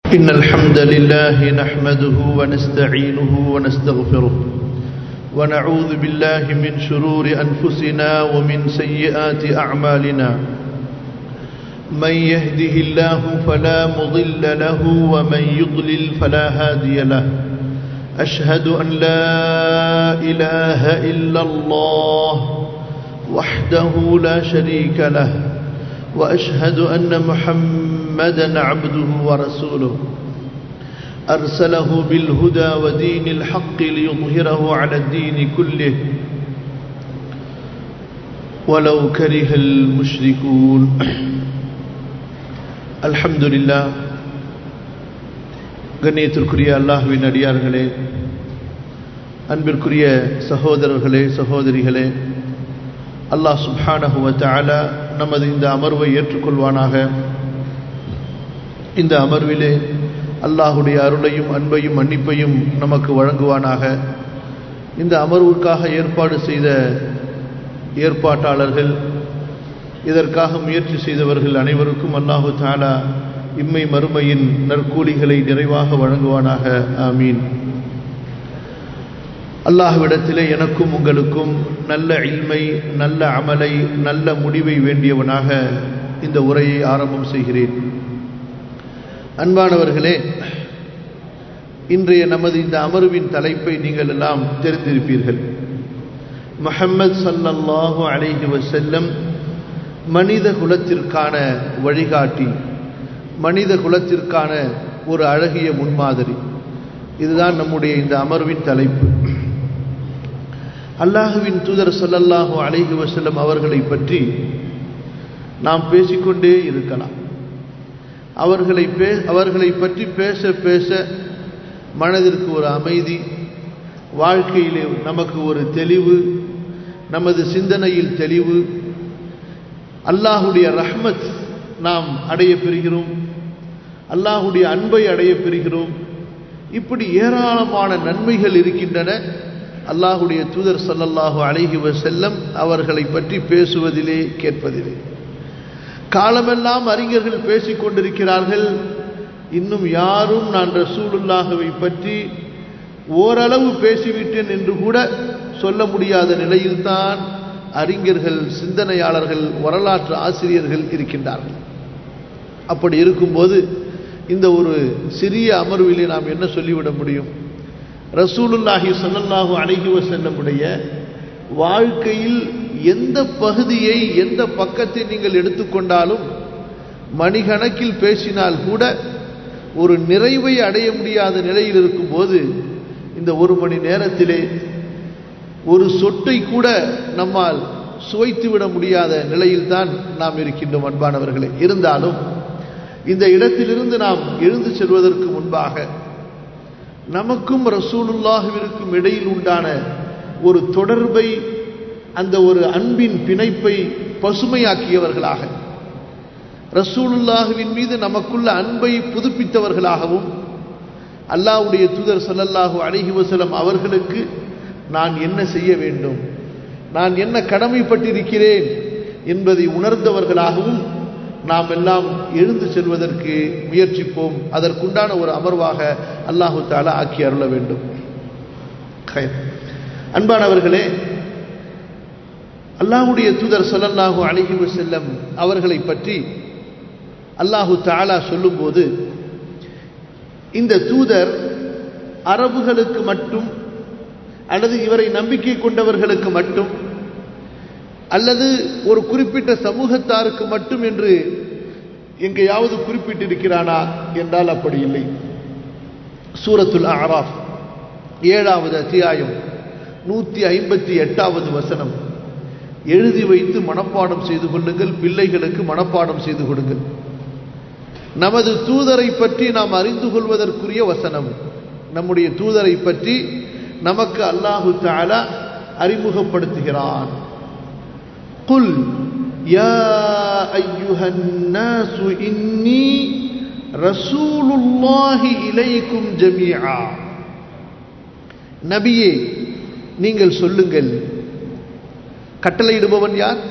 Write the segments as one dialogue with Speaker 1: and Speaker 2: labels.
Speaker 1: إن الحمد لله نحمده ونستعينه ونستغفره ونعوذ بالله من شرور أنفسنا ومن سيئات أعمالنا من يهده الله فلا مضل له ومن يضلل فلا هادي له أشهد أن لا إله إلا الله وحده لا شريك له وأشهد أن محمدا عبده ورسوله أرسله بالهدى ودين الحق ليظهره على الدين كله ولو كره المشركون الحمد لله கண்ணியத்திற்குரிய அல்லாஹுவின் அடியார்களே அன்பிற்குரிய சகோதரர்களே சகோதரிகளே அல்லாஹ் சுப்ஹானஹுவ தஆலா நமது இந்த அமர்வை ஏற்றுக்கொள்வானாக இந்த அமர்விலே அல்லாஹுடைய அருளையும் அன்பையும் மன்னிப்பையும் நமக்கு வழங்குவானாக இந்த அமர்வுக்காக ஏற்பாடு செய்த ஏற்பாட்டாளர்கள் இதற்காக முயற்சி செய்தவர்கள் அனைவருக்கும் அல்லாஹு தாலா இம்மை மறுமையின் நற்கூலிகளை நிறைவாக வழங்குவானாக ஆமீன் அல்லாஹ்விடத்திலே எனக்கும் உங்களுக்கும் நல்ல இல்மை நல்ல அமலை நல்ல முடிவை வேண்டியவனாக இந்த உரையை ஆரம்பம் செய்கிறேன் அன்பானவர்களே இன்றைய நமது இந்த அமர்வின் தலைப்பை நீங்கள் எல்லாம் தெரிந்திருப்பீர்கள் முஹம்மது சல்லல்லாஹு அலைஹி வசல்லம் மனித குலத்திற்கான வழிகாட்டி மனித குலத்திற்கான ஒரு அழகிய முன்மாதிரி இதுதான் நம்முடைய இந்த அமர்வின் தலைப்பு அல்லாஹுவின் தூதர் சொல்லல்லாஹு அலைஹி வசல்லம் அவர்களை பற்றி நாம் பேசிக்கொண்டே இருக்கலாம் அவர்களை பே அவர்களை பற்றி பேச பேச மனதிற்கு ஒரு அமைதி வாழ்க்கையிலே நமக்கு ஒரு தெளிவு நமது சிந்தனையில் தெளிவு அல்லாஹுடைய ரஹ்மத் நாம் அடைய பெறுகிறோம் அல்லாஹுடைய அன்பை அடைய பெறுகிறோம் இப்படி ஏராளமான நன்மைகள் இருக்கின்றன அல்லாஹுடைய தூதர் சல்லல்லாஹு அலைஹி வசல்லம் அவர்களை பற்றி பேசுவதிலே கேட்பதிலே காலமெல்லாம் அறிஞர்கள் பேசிக் கொண்டிருக்கிறார்கள் இன்னும் யாரும் நான் ரசூலுல்லாஹுவை பற்றி ஓரளவு பேசிவிட்டேன் என்று கூட சொல்ல முடியாத நிலையில்தான் அறிஞர்கள் சிந்தனையாளர்கள் வரலாற்று ஆசிரியர்கள் இருக்கின்றார்கள் அப்படி இருக்கும்போது இந்த ஒரு சிறிய அமர்விலே நாம் என்ன சொல்லிவிட முடியும் ரசூலுல்லாஹி சல்லல்லாஹு அலைஹி வசல்லமுடைய வாழ்க்கையில் எந்த பகுதியை எந்த பக்கத்தை நீங்கள் எடுத்துக்கொண்டாலும் மணிகணக்கில் பேசினால் கூட ஒரு நிறைவை அடைய முடியாத நிலையில் இருக்கும்போது இந்த ஒரு மணி நேரத்திலே ஒரு சொட்டை கூட நம்மால் சுவைத்துவிட முடியாத நிலையில்தான் நாம் இருக்கின்றோம் அன்பானவர்களே இருந்தாலும் இந்த இடத்திலிருந்து நாம் எழுந்து செல்வதற்கு முன்பாக நமக்கும் ரசூலுல்லாஹுவிற்கும் இடையில் உண்டான ஒரு தொடர்பை அந்த ஒரு அன்பின் பிணைப்பை பசுமையாக்கியவர்களாக ரசூலுல்லாஹுவின் மீது நமக்குள்ள அன்பை புதுப்பித்தவர்களாகவும் அல்லாவுடைய தூதர் சொல்லல்லாஹு அழகி வசலம் அவர்களுக்கு நான் என்ன செய்ய வேண்டும் நான் என்ன கடமைப்பட்டிருக்கிறேன் என்பதை உணர்ந்தவர்களாகவும் நாம் எல்லாம் எழுந்து செல்வதற்கு முயற்சிப்போம் அதற்குண்டான ஒரு அமர்வாக அல்லாஹு தாலா ஆக்கி அருள வேண்டும் அன்பானவர்களே அல்லாஹுடைய தூதர் சொல்லல்லாஹு அழகி செல்லம் அவர்களை பற்றி அல்லாஹு தாலா சொல்லும்போது இந்த தூதர் அரபுகளுக்கு மட்டும் அல்லது இவரை நம்பிக்கை கொண்டவர்களுக்கு மட்டும் அல்லது ஒரு குறிப்பிட்ட சமூகத்தாருக்கு மட்டும் என்று எங்கேயாவது குறிப்பிட்டிருக்கிறானா என்றால் அப்படி இல்லை சூரத்துல் ஆராஃப் ஏழாவது அத்தியாயம் நூற்றி ஐம்பத்தி எட்டாவது வசனம் எழுதி வைத்து மனப்பாடம் செய்து கொள்ளுங்கள் பிள்ளைகளுக்கு மனப்பாடம் செய்து கொடுங்கள் நமது தூதரை பற்றி நாம் அறிந்து கொள்வதற்குரிய வசனம் நம்முடைய தூதரை பற்றி நமக்கு அல்லாஹு தாலா அறிமுகப்படுத்துகிறான் குல் யா ஐயுஹன்னாசு இன்னி ரசூலுல்லாஹி இலைக்கும் ஜமீஆ நபியே நீங்கள் சொல்லுங்கள் கட்டளையிடுபவன் யார்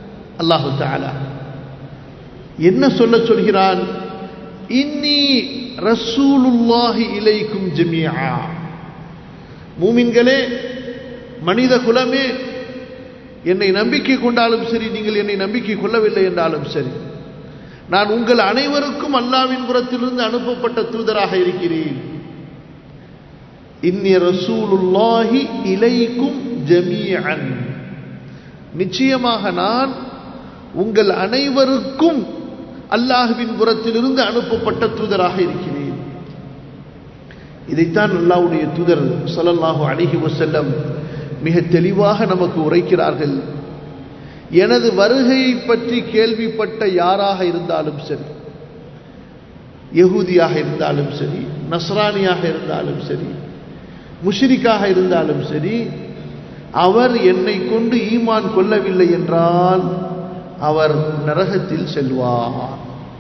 Speaker 1: அல்லாஹு தாலா என்ன சொல்ல சொல்கிறான் இன்னி ரசூலுல்லாஹி இலைக்கும் ஜமியா மூமின்களே மனித குலமே என்னை நம்பிக்கை கொண்டாலும் சரி நீங்கள் என்னை நம்பிக்கை கொள்ளவில்லை என்றாலும் சரி நான் உங்கள் அனைவருக்கும் அல்லாவின் புறத்திலிருந்து அனுப்பப்பட்ட தூதராக இருக்கிறேன் இன்னி ரசூலுல்லாஹி இலைக்கும் ஜமீஅன் நிச்சயமாக நான் உங்கள் அனைவருக்கும் அல்லாஹுவின் புறத்திலிருந்து அனுப்பப்பட்ட தூதராக இருக்கிறேன் இதைத்தான் அல்லாஹ்வுடைய தூதர் ஸல்லல்லாஹு அலைஹி வஸல்லம் மிக தெளிவாக நமக்கு உரைக்கிறார்கள் எனது வருகையை பற்றி கேள்விப்பட்ட யாராக இருந்தாலும் சரி யகூதியாக இருந்தாலும் சரி நஸ்ரானியாக இருந்தாலும் சரி முஷ்ரிக்காக இருந்தாலும் சரி அவர் என்னை கொண்டு ஈமான் கொள்ளவில்லை என்றால் அவர் நரகத்தில் செல்வார்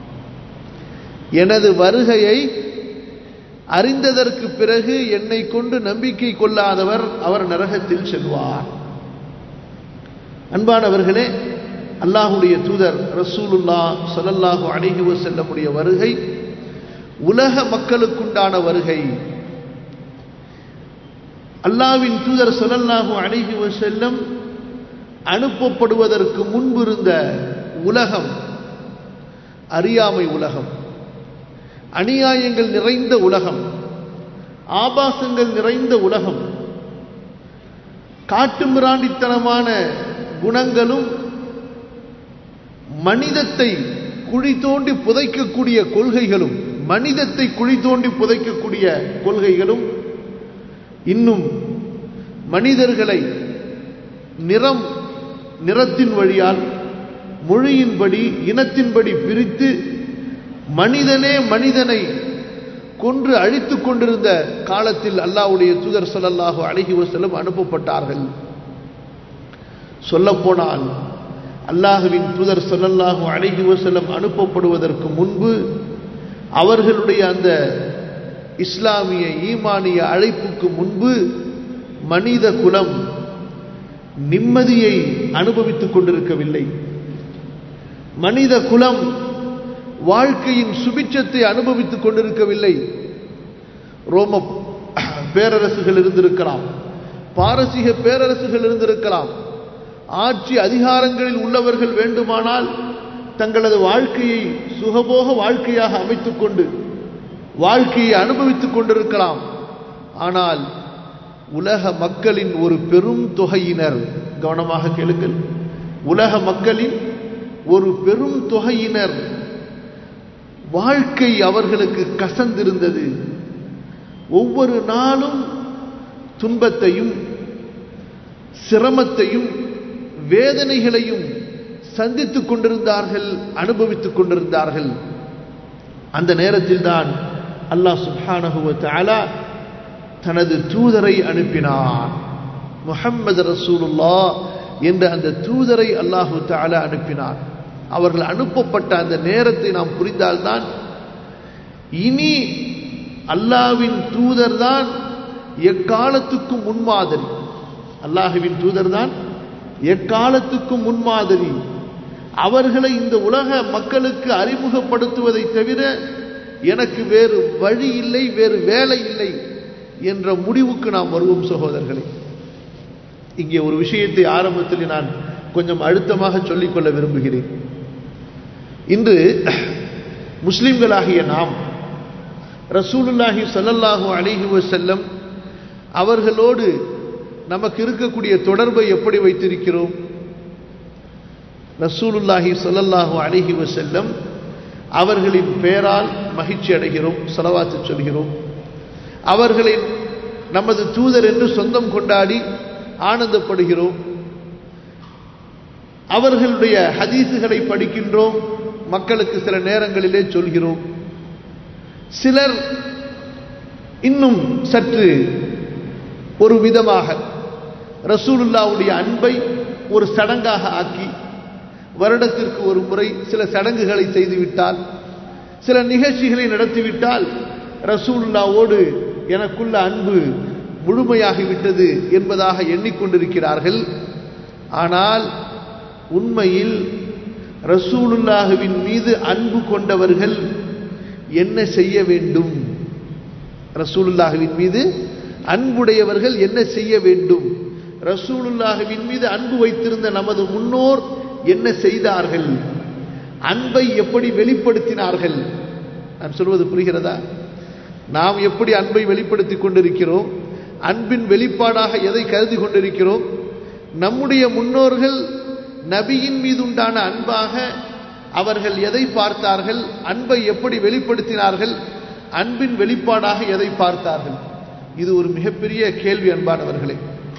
Speaker 1: எனது வருகையை அறிந்ததற்கு பிறகு என்னை கொண்டு நம்பிக்கை கொள்ளாதவர் அவர் நரகத்தில் செல்வார் அன்பானவர்களே அல்லாஹுடைய தூதர் ரசூலுல்லா சல்லல்லாஹு அலைஹி வஸல்லமுடைய வருகை உலக மக்களுக்குண்டான வருகை அல்லாவின் தூதர் சொல்லல்லாஹு அலைஹி வஸல்லம் அனுப்பப்படுவதற்கு முன்பு இருந்த உலகம் அறியாமை உலகம் அநியாயங்கள் நிறைந்த உலகம் ஆபாசங்கள் நிறைந்த உலகம் காட்டுமிராண்டித்தனமான குணங்களும் மனிதத்தை குழி தோண்டி புதைக்கக்கூடிய கொள்கைகளும் மனிதத்தை குழி தோண்டி புதைக்கக்கூடிய கொள்கைகளும் இன்னும் மனிதர்களை நிறம் நிறத்தின் வழியால் மொழியின்படி இனத்தின்படி பிரித்து மனிதனே மனிதனை கொன்று அழித்துக் கொண்டிருந்த காலத்தில் அல்லாஹ்வுடைய தூதர் ஸல்லல்லாஹு அலைஹி வஸல்லம் அனுப்பப்பட்டார்கள் சொல்லப்போனால் அல்லாஹுவின் தூதர் ஸல்லல்லாஹு அலைஹி வஸல்லம் அனுப்பப்படுவதற்கு முன்பு அவர்களுடைய அந்த இஸ்லாமிய ஈமானிய அழைப்புக்கு முன்பு மனித குலம் நிம்மதியை அனுபவித்துக் கொண்டிருக்கவில்லை மனித குலம் வாழ்க்கையின் சுபிட்சத்தை அனுபவித்துக் கொண்டிருக்கவில்லை ரோம பேரரசுகள் இருந்திருக்கலாம் பாரசீக பேரரசுகள் இருந்திருக்கலாம் ஆட்சி அதிகாரங்களில் உள்ளவர்கள் வேண்டுமானால் தங்களது வாழ்க்கையை சுகபோக வாழ்க்கையாக அமைத்துக் கொண்டு வாழ்க்கையை அனுபவித்துக் கொண்டிருக்கலாம் ஆனால் உலக மக்களின் ஒரு பெரும் தொகையினர் கவனமாக கேளுங்கள் உலக மக்களின் ஒரு பெரும் தொகையினர் வாழ்க்கை அவர்களுக்கு கசந்திருந்தது ஒவ்வொரு நாளும் துன்பத்தையும் சிரமத்தையும் வேதனைகளையும் சந்தித்துக் கொண்டிருந்தார்கள் அனுபவித்துக் கொண்டிருந்தார்கள் அந்த நேரத்தில் தான் அல்லாஹ் சுப்ஹானஹுவ தஆலா தனது தூதரை அனுப்பினார் முஹம்மது ரசூலுல்லா என்ற அந்த தூதரை அல்லாஹு தஆலா அனுப்பினார் அவர்கள் அனுப்பப்பட்ட அந்த நேரத்தை நாம் புரிந்தால்தான் இனி அல்லாஹ்வின் தூதர் தான் எக்காலத்துக்கும் முன்மாதிரி அல்லாஹுவின் தூதர் தான் எக்காலத்துக்கும் முன்மாதிரி அவர்களை இந்த உலக மக்களுக்கு அறிமுகப்படுத்துவதை தவிர எனக்கு வேறு வழி இல்லை வேறு வேலை இல்லை என்ற முடிவுக்கு நாம் வருவோம் சகோதரர்களே இங்கே ஒரு விஷயத்தை ஆரம்பத்தில் நான் கொஞ்சம் அழுத்தமாக சொல்லிக்கொள்ள விரும்புகிறேன் இன்று முஸ்லிம்களாகிய நாம் ரசூலுல்லாஹி ஸல்லல்லாஹு அலைஹி வஸல்லம் அவர்களோடு நமக்கு இருக்கக்கூடிய தொடர்பை எப்படி வைத்திருக்கிறோம் ரசூலுல்லாஹி ஸல்லல்லாஹு அலைஹி வஸல்லம் அவர்களின் பெயரால் மகிழ்ச்சி அடைகிறோம் செலவாத்து சொல்கிறோம் அவர்களின் நமது தூதர் என்று சொந்தம் கொண்டாடி ஆனந்தப்படுகிறோம் அவர்களுடைய ஹதீசுகளை படிக்கின்றோம் மக்களுக்கு சில நேரங்களிலே சொல்கிறோம் சிலர் இன்னும் சற்று ஒரு விதமாக ரசூலுல்லாவுடைய அன்பை ஒரு சடங்காக ஆக்கி வருடத்திற்கு ஒரு முறை சில சடங்குகளை செய்துவிட்டால் சில நிகழ்ச்சிகளை நடத்திவிட்டால் ரசூலுல்லாவோடு எனக்குள்ள அன்பு முழுமையாகிவிட்டது என்பதாக எண்ணிக்கொண்டிருக்கிறார்கள் ஆனால் உண்மையில் ரசூலுல்லாஹுவின் மீது அன்பு கொண்டவர்கள் என்ன செய்ய வேண்டும் ரசூலுல்லாஹுவின் மீது அன்புடையவர்கள் என்ன செய்ய வேண்டும் ரசூலுல்லாஹுவின் மீது அன்பு வைத்திருந்த நமது முன்னோர் என்ன செய்தார்கள் அன்பை எப்படி வெளிப்படுத்தினார்கள் நான் சொல்வது புரிகிறதா நாம் எப்படி அன்பை வெளிப்படுத்திக் கொண்டிருக்கிறோம் அன்பின் வெளிப்பாடாக எதை கருதி கொண்டிருக்கிறோம் நம்முடைய முன்னோர்கள் நபியின் மீது உண்டான அன்பாக அவர்கள் எதை பார்த்தார்கள் அன்பை எப்படி வெளிப்படுத்தினார்கள் அன்பின் வெளிப்பாடாக எதை பார்த்தார்கள் இது ஒரு மிகப்பெரிய கேள்வி அன்பானவர்களே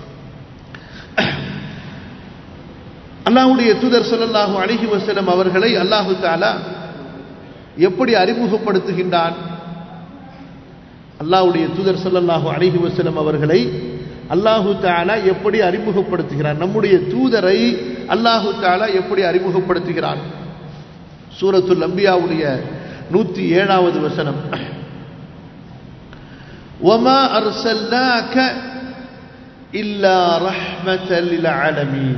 Speaker 1: அல்லாஹுடைய தூதர் சொல்லல்லாஹு அழகி வசலம் அவர்களை அல்லாஹு தாலா எப்படி அறிமுகப்படுத்துகின்றான் அல்லாஹுடைய தூதர் சொல்லல்லாஹு அழகி வசலம் அவர்களை அல்லாஹு தாலா எப்படி அறிமுகப்படுத்துகிறான் நம்முடைய தூதரை அல்லாஹு தாலா எப்படி அறிமுகப்படுத்துகிறான் சூரத்துல் அம்பியாவுடைய நூத்தி ஏழாவது வசனம் وما أرسلناك إلا رحمة للعالمين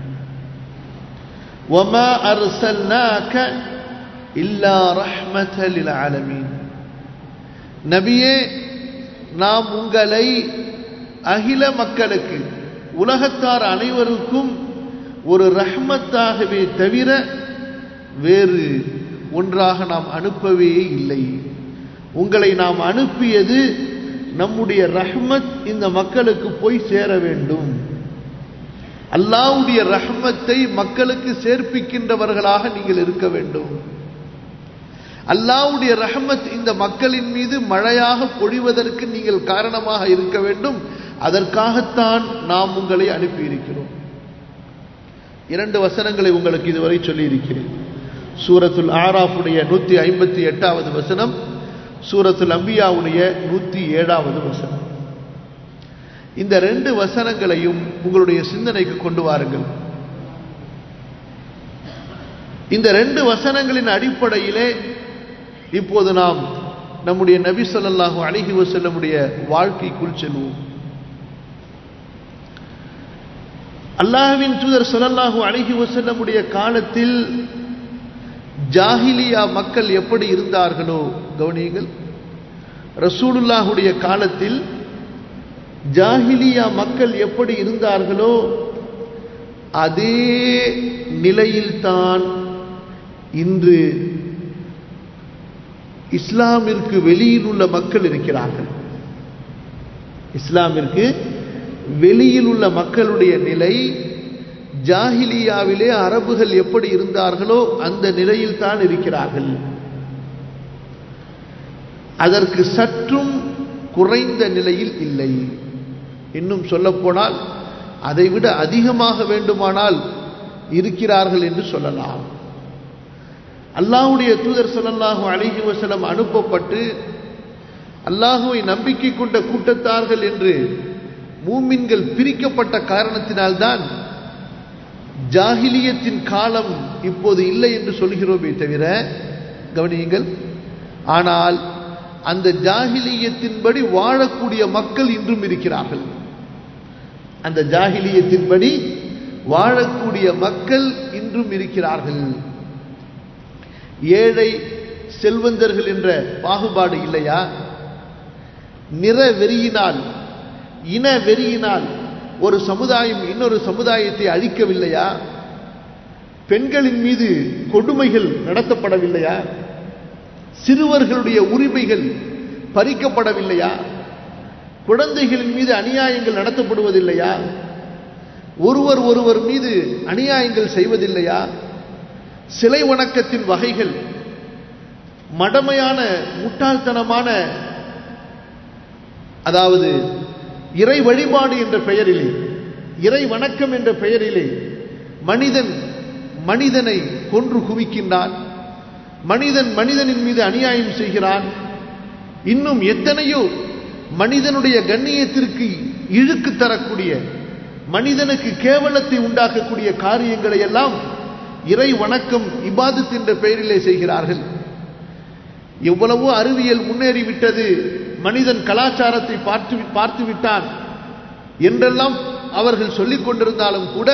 Speaker 1: وما أرسلناك إلا رحمة للعالمين நபியே நாம் உங்களை அகில மக்களுக்கு உலகத்தார் அனைவருக்கும் ஒரு ரஹ்மத்தாகவே தவிர வேறு ஒன்றாக நாம் அனுப்பவே இல்லை உங்களை நாம் அனுப்பியது நம்முடைய ரஹ்மத் இந்த மக்களுக்கு போய் சேர வேண்டும் அல்லாவுடைய ரஹ்மத்தை மக்களுக்கு சேர்ப்பிக்கின்றவர்களாக நீங்கள் இருக்க வேண்டும் அல்லாவுடைய ரஹ்மத் இந்த மக்களின் மீது மழையாக பொழிவதற்கு நீங்கள் காரணமாக இருக்க வேண்டும் அதற்காகத்தான் நாம் உங்களை அனுப்பியிருக்கிறோம் இரண்டு வசனங்களை உங்களுக்கு இதுவரை சொல்லியிருக்கிறேன் சூரத்துல் ஆராஃபுடைய நூத்தி ஐம்பத்தி எட்டாவது வசனம் சூரத்துல் அம்பியாவுடைய நூத்தி ஏழாவது வசனம் இந்த ரெண்டு வசனங்களையும் உங்களுடைய சிந்தனைக்கு கொண்டு வாருங்கள் இந்த ரெண்டு வசனங்களின் அடிப்படையிலே இப்போது நாம் நம்முடைய நபி சொல்லாஹு அழகி வசல்லமுடைய வாழ்க்கைக்குள் செல்வோம் அல்லாஹுவின் தூதர் சொல்லல்லாஹு அழகி வசல்லமுடைய காலத்தில் ஜாஹிலியா மக்கள் எப்படி இருந்தார்களோ கவனியுங்கள் ரசூலுல்லாஹுடைய காலத்தில் ஜாஹிலியா மக்கள் எப்படி இருந்தார்களோ அதே நிலையில்தான் இன்று இஸ்லாமிற்கு வெளியில் உள்ள மக்கள் இருக்கிறார்கள் இஸ்லாமிற்கு வெளியில் உள்ள மக்களுடைய நிலை ஜாஹிலியாவிலே அரபுகள் எப்படி இருந்தார்களோ அந்த நிலையில் தான் இருக்கிறார்கள் அதற்கு சற்றும் குறைந்த நிலையில் இல்லை இன்னும் சொல்லப்போனால் அதைவிட அதிகமாக வேண்டுமானால் இருக்கிறார்கள் என்று சொல்லலாம் அல்லாஹுடைய தூதர் சொல்லல்லாஹு அழகி வசலம் அனுப்பப்பட்டு அல்லாஹுவை நம்பிக்கை கொண்ட கூட்டத்தார்கள் என்று மூமின்கள் பிரிக்கப்பட்ட காரணத்தினால்தான் ஜாகிலியத்தின் காலம் இப்போது இல்லை என்று சொல்கிறோமே தவிர கவனியுங்கள் ஆனால் அந்த ஜாகிலியத்தின்படி வாழக்கூடிய மக்கள் இன்றும் இருக்கிறார்கள் அந்த ஜாகிலியத்தின்படி வாழக்கூடிய மக்கள் இன்றும் இருக்கிறார்கள் ஏழை செல்வந்தர்கள் என்ற பாகுபாடு இல்லையா நிற வெறியினால் இன வெறியினால் ஒரு சமுதாயம் இன்னொரு சமுதாயத்தை அழிக்கவில்லையா பெண்களின் மீது கொடுமைகள் நடத்தப்படவில்லையா சிறுவர்களுடைய உரிமைகள் பறிக்கப்படவில்லையா குழந்தைகளின் மீது அநியாயங்கள் நடத்தப்படுவதில்லையா ஒருவர் ஒருவர் மீது அநியாயங்கள் செய்வதில்லையா சிலை வணக்கத்தின் வகைகள் மடமையான முட்டாள்தனமான அதாவது இறை வழிபாடு என்ற பெயரிலே இறை வணக்கம் என்ற பெயரிலே மனிதன் மனிதனை கொன்று குவிக்கின்றான் மனிதன் மனிதனின் மீது அநியாயம் செய்கிறான் இன்னும் எத்தனையோ மனிதனுடைய கண்ணியத்திற்கு இழுக்கு தரக்கூடிய மனிதனுக்கு கேவலத்தை உண்டாக்கக்கூடிய காரியங்களை எல்லாம் இறை வணக்கம் இபாதத் என்ற பெயரிலே செய்கிறார்கள் எவ்வளவோ அறிவியல் முன்னேறிவிட்டது மனிதன் கலாச்சாரத்தை பார்த்து பார்த்து விட்டான் என்றெல்லாம் அவர்கள் சொல்லிக் கொண்டிருந்தாலும் கூட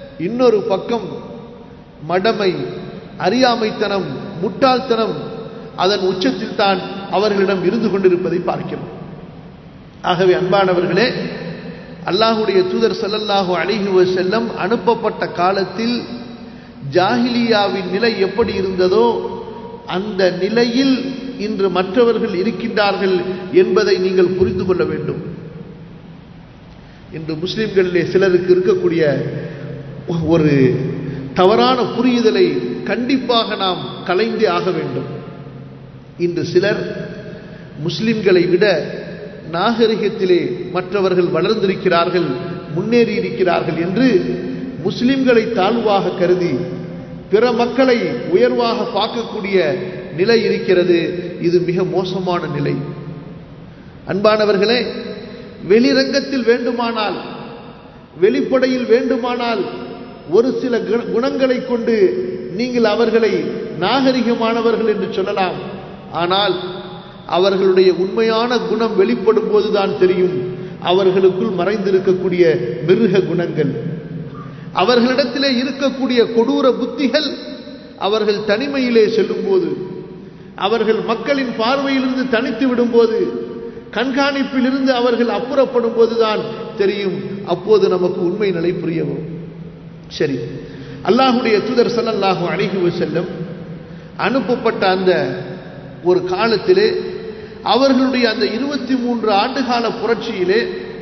Speaker 1: இன்னொரு பக்கம் மடமை அறியாமைத்தனம் முட்டாள்தனம் அதன் உச்சத்தில் தான் அவர்களிடம் இருந்து கொண்டிருப்பதை பார்க்கிறோம் ஆகவே அன்பானவர்களே அல்லாஹுடைய தூதர் ஸல்லல்லாஹு அலைஹி வஸல்லம் அனுப்பப்பட்ட காலத்தில் ஜாஹிலியாவின் நிலை எப்படி இருந்ததோ அந்த நிலையில் இன்று மற்றவர்கள் இருக்கின்றார்கள் என்பதை நீங்கள் புரிந்து கொள்ள வேண்டும் இன்று முஸ்லிம்களிலே சிலருக்கு இருக்கக்கூடிய ஒரு தவறான புரியுதலை கண்டிப்பாக நாம் கலைந்தே ஆக வேண்டும் இன்று சிலர் முஸ்லிம்களை விட நாகரிகத்திலே மற்றவர்கள் வளர்ந்திருக்கிறார்கள் முன்னேறி இருக்கிறார்கள் என்று முஸ்லிம்களை தாழ்வாக கருதி பிற மக்களை உயர்வாக பார்க்கக்கூடிய நிலை இருக்கிறது இது மிக மோசமான நிலை அன்பானவர்களே வெளிரங்கத்தில் வேண்டுமானால் வெளிப்படையில் வேண்டுமானால் ஒரு சில குண- குணங்களை கொண்டு நீங்கள் அவர்களை நாகரிகமானவர்கள் என்று சொல்லலாம் ஆனால் அவர்களுடைய உண்மையான குணம் வெளிப்படும் போதுதான் தெரியும் அவர்களுக்குள் மறைந்திருக்கக்கூடிய மிருக குணங்கள் அவர்களிடத்திலே இருக்கக்கூடிய கொடூர புத்திகள் அவர்கள் தனிமையிலே செல்லும்போது அவர்கள் மக்களின் பார்வையிலிருந்து தனித்து விடும்போது கண்காணிப்பிலிருந்து அவர்கள் அப்புறப்படும் போதுதான் தெரியும் அப்போது நமக்கு உண்மை நிலை புரிய வரும் சரி அல்லாஹுடைய தூதர் ஸல்லல்லாஹு அலைஹி வஸல்லம் அனுப்பப்பட்ட அந்த ஒரு காலத்திலே அவர்களுடைய அந்த இருபத்தி மூன்று ஆண்டுகால புரட்சியிலே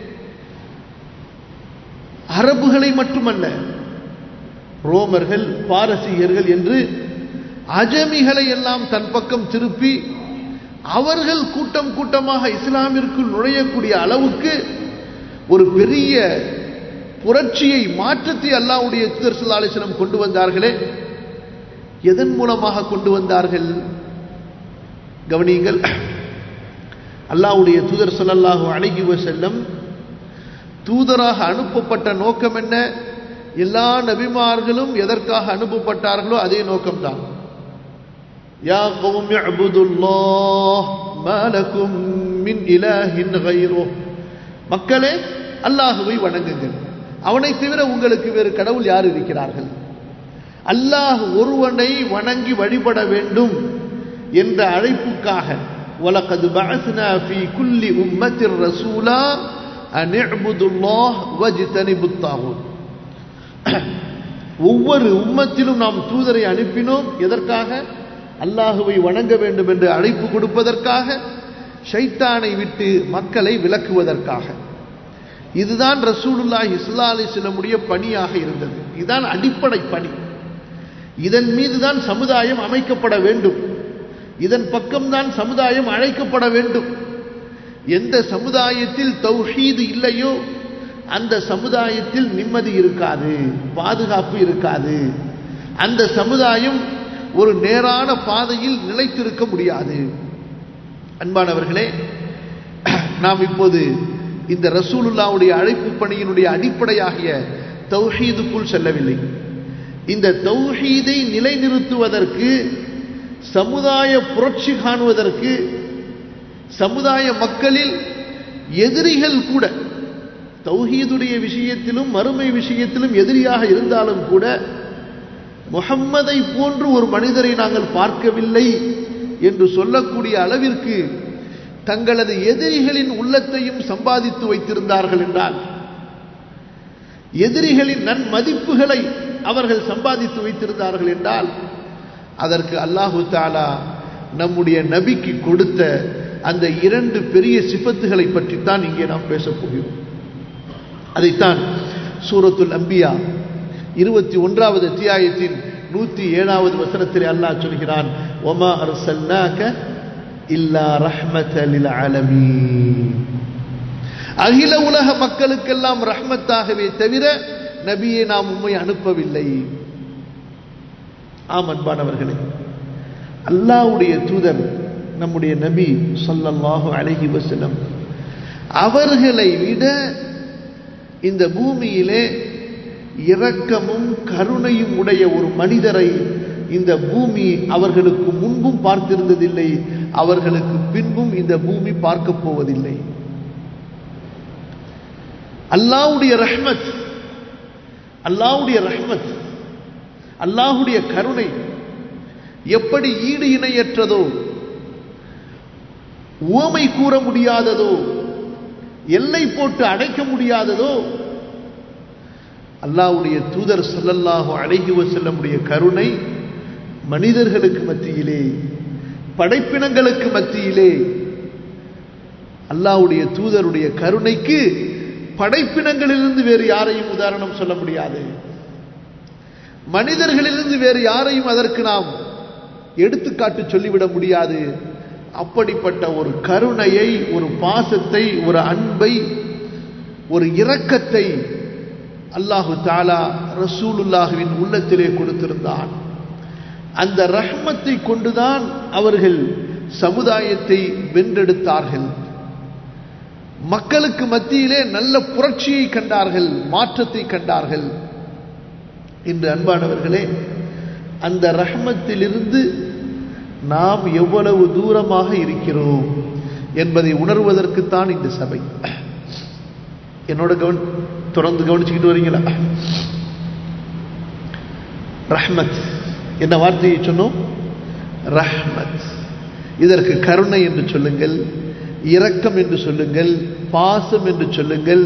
Speaker 1: அரபுகளை மட்டுமல்ல ரோமர்கள் பாரசீகர்கள் என்று அஜமிகளை எல்லாம் தன் பக்கம் திருப்பி அவர்கள் கூட்டம் கூட்டமாக இஸ்லாமிற்குள் நுழையக்கூடிய அளவுக்கு ஒரு பெரிய புரட்சியை மாற்றத்தை அல்லாஹ்வுடைய தூதர் ஸல்லல்லாஹு அலைஹி வஸல்லம் கொண்டு வந்தார்களே எதன் மூலமாக கொண்டு வந்தார்கள் கவனியுங்கள் அல்லாஹ்வுடைய தூதர் ஸல்லல்லாஹு அலைஹி வஸல்லம் தூதராக அனுப்பப்பட்ட நோக்கம் என்ன எல்லா நபிமார்களும் எதற்காக அனுப்பப்பட்டார்களோ அதே நோக்கம்தான் யா கௌம் இஅ்புதுல்லாஹ் மா லகும் மின் இலாஹின் கைரோ மக்களே அல்லாஹுவை வணங்குங்கள் அவனை தவிர உங்களுக்கு வேறு கடவுள் யார் இருக்கிறார்கள் அல்லாஹ் ஒருவனை வணங்கி வழிபட வேண்டும் என்ற அழைப்புக்காக وَلَقَدْ بَعَثْنَا فِي كُلِّ أُمَّةٍ رَسُولًا أَنِ اعْبُدُوا اللَّهَ وَاجْتَنِبُوا الطَّاغُوتَ ஒவ்வொரு உம்மத்திலும் நாம் தூதரை அனுப்பினோம் எதற்காக அல்லாஹுவை வணங்க வேண்டும் என்று அழைப்பு கொடுப்பதற்காக ஷைத்தானை விட்டு மக்களை விலக்குவதற்காக இதுதான் ரசூலுல்லாஹி ஸல்லல்லாஹு அலைஹி வஸல்லமுடைய பணியாக இருந்தது இதுதான் அடிப்படை பணி இதன் மீதுதான் சமுதாயம் அமைக்கப்பட வேண்டும் இதன் பக்கம்தான் சமுதாயம் அழைக்கப்பட வேண்டும் எந்த சமுதாயத்தில் தௌஹீது இல்லையோ அந்த சமுதாயத்தில் நிம்மதி இருக்காது பாதுகாப்பு இருக்காது அந்த சமுதாயம் ஒரு நேரான பாதையில் நிலைத்திருக்க முடியாது அன்பானவர்களே நாம் இப்போது இந்த ரசூலுல்லாவுடைய அழைப்பு பணியினுடைய அடிப்படையாகிய தௌஹீதுக்குள் செல்லவில்லை இந்த தௌஹீதை நிலைநிறுத்துவதற்கு சமுதாய புரட்சி காணுவதற்கு சமுதாய மக்களில் எதிரிகள் கூட தௌஹீதுடைய விஷயத்திலும் மறுமை விஷயத்திலும் எதிரியாக இருந்தாலும் கூட முகம்மதை போன்று ஒரு மனிதரை நாங்கள் பார்க்கவில்லை என்று சொல்லக்கூடிய அளவிற்கு தங்களது எதிரிகளின் உள்ளத்தையும் சம்பாதித்து வைத்திருந்தார்கள் என்றால் எதிரிகளின் நன்மதிப்புகளை அவர்கள் சம்பாதித்து வைத்திருந்தார்கள் என்றால் அதற்கு அல்லாஹு தாலா நம்முடைய நபிக்கு கொடுத்த அந்த இரண்டு பெரிய சிபத்துகளை பற்றித்தான் இங்கே நாம் பேசப் போகிறோம் அதைத்தான் சூரத்துல் அம்பியா இருபத்தி ஒன்றாவது அத்தியாயத்தின் நூத்தி ஏழாவது வசனத்திலே அல்லாஹ் சொல்கிறான் ஒமா அர்சல்னாக இல்லா ரஹ்மத்தலில் ஆலமீன் அகில உலக மக்களுக்கெல்லாம் ரஹ்மத்தாகவே தவிர நபியை நாம் உண்மை அனுப்பவில்லை ஆம் அன்பானவர்களே அல்லாவுடைய தூதர் நம்முடைய நபி சொல்லல்லாஹு அழகி வசலம் அவர்களை விட இந்த பூமியிலே இரக்கமும் கருணையும் உடைய ஒரு மனிதரை இந்த பூமி அவர்களுக்கு முன்பும் பார்த்திருந்ததில்லை அவர்களுக்கு பின்பும் இந்த பூமி பார்க்க போவதில்லை அல்லாவுடைய ரஹ்மத் அல்லாவுடைய ரஹ்மத் அல்லாஹுடைய கருணை எப்படி ஈடு இணையற்றதோ உவமை கூற முடியாததோ எல்லை போட்டு அடைக்க முடியாததோ அல்லாவுடைய தூதர் சொல்லல்லாஹு அழகி செல்லமுடைய கருணை மனிதர்களுக்கு மத்தியிலே படைப்பினங்களுக்கு மத்தியிலே அல்லாவுடைய தூதருடைய கருணைக்கு படைப்பினங்களிலிருந்து வேறு யாரையும் உதாரணம் சொல்ல முடியாது மனிதர்களிலிருந்து வேறு யாரையும் அதற்கு நாம் எடுத்துக்காட்டு சொல்லிவிட முடியாது அப்படிப்பட்ட ஒரு கருணையை ஒரு பாசத்தை ஒரு அன்பை ஒரு இரக்கத்தை அல்லாஹு தாலா ரசூலுல்லாஹுவின் உள்ளத்திலே கொடுத்திருந்தான் அந்த ரஹ்மத்தை கொண்டுதான் அவர்கள் சமுதாயத்தை வென்றெடுத்தார்கள் மக்களுக்கு மத்தியிலே நல்ல புரட்சியை கண்டார்கள் மாற்றத்தை கண்டார்கள் இன்று அன்பானவர்களே அந்த ரஹ்மத்திலிருந்து நாம் எவ்வளவு தூரமாக இருக்கிறோம் என்பதை உணர்வதற்குத்தான் இந்த சபை என்னோட கவன் தொடர்ந்து கவனிச்சுக்கிட்டு வரீங்களா ரஹ்மத் என்ன வார்த்தையை சொன்னோம் ரஹ்மத் இதற்கு கருணை என்று சொல்லுங்கள் இரக்கம் என்று சொல்லுங்கள் பாசம் என்று சொல்லுங்கள்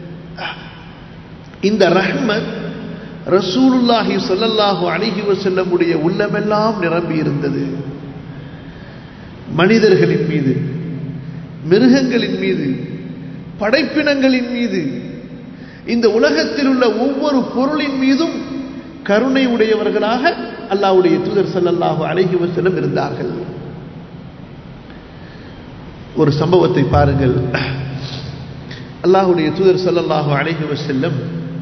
Speaker 1: இந்த ரஹ்மத் ரசூலுல்லாஹி சொல்லல்லாஹு அணுகி செல்லமுடைய உள்ளமெல்லாம் நிரம்பி இருந்தது மனிதர்களின் மீது மிருகங்களின் மீது படைப்பினங்களின் மீது இந்த உலகத்தில் உள்ள ஒவ்வொரு பொருளின் மீதும் கருணை உடையவர்களாக அல்லாவுடைய தூதர் சல்லல்லாஹு அழகி செல்லம் இருந்தார்கள் ஒரு சம்பவத்தை பாருங்கள் அல்லாஹுடைய தூதர் சல்லல்லாஹு அழகி செல்லம்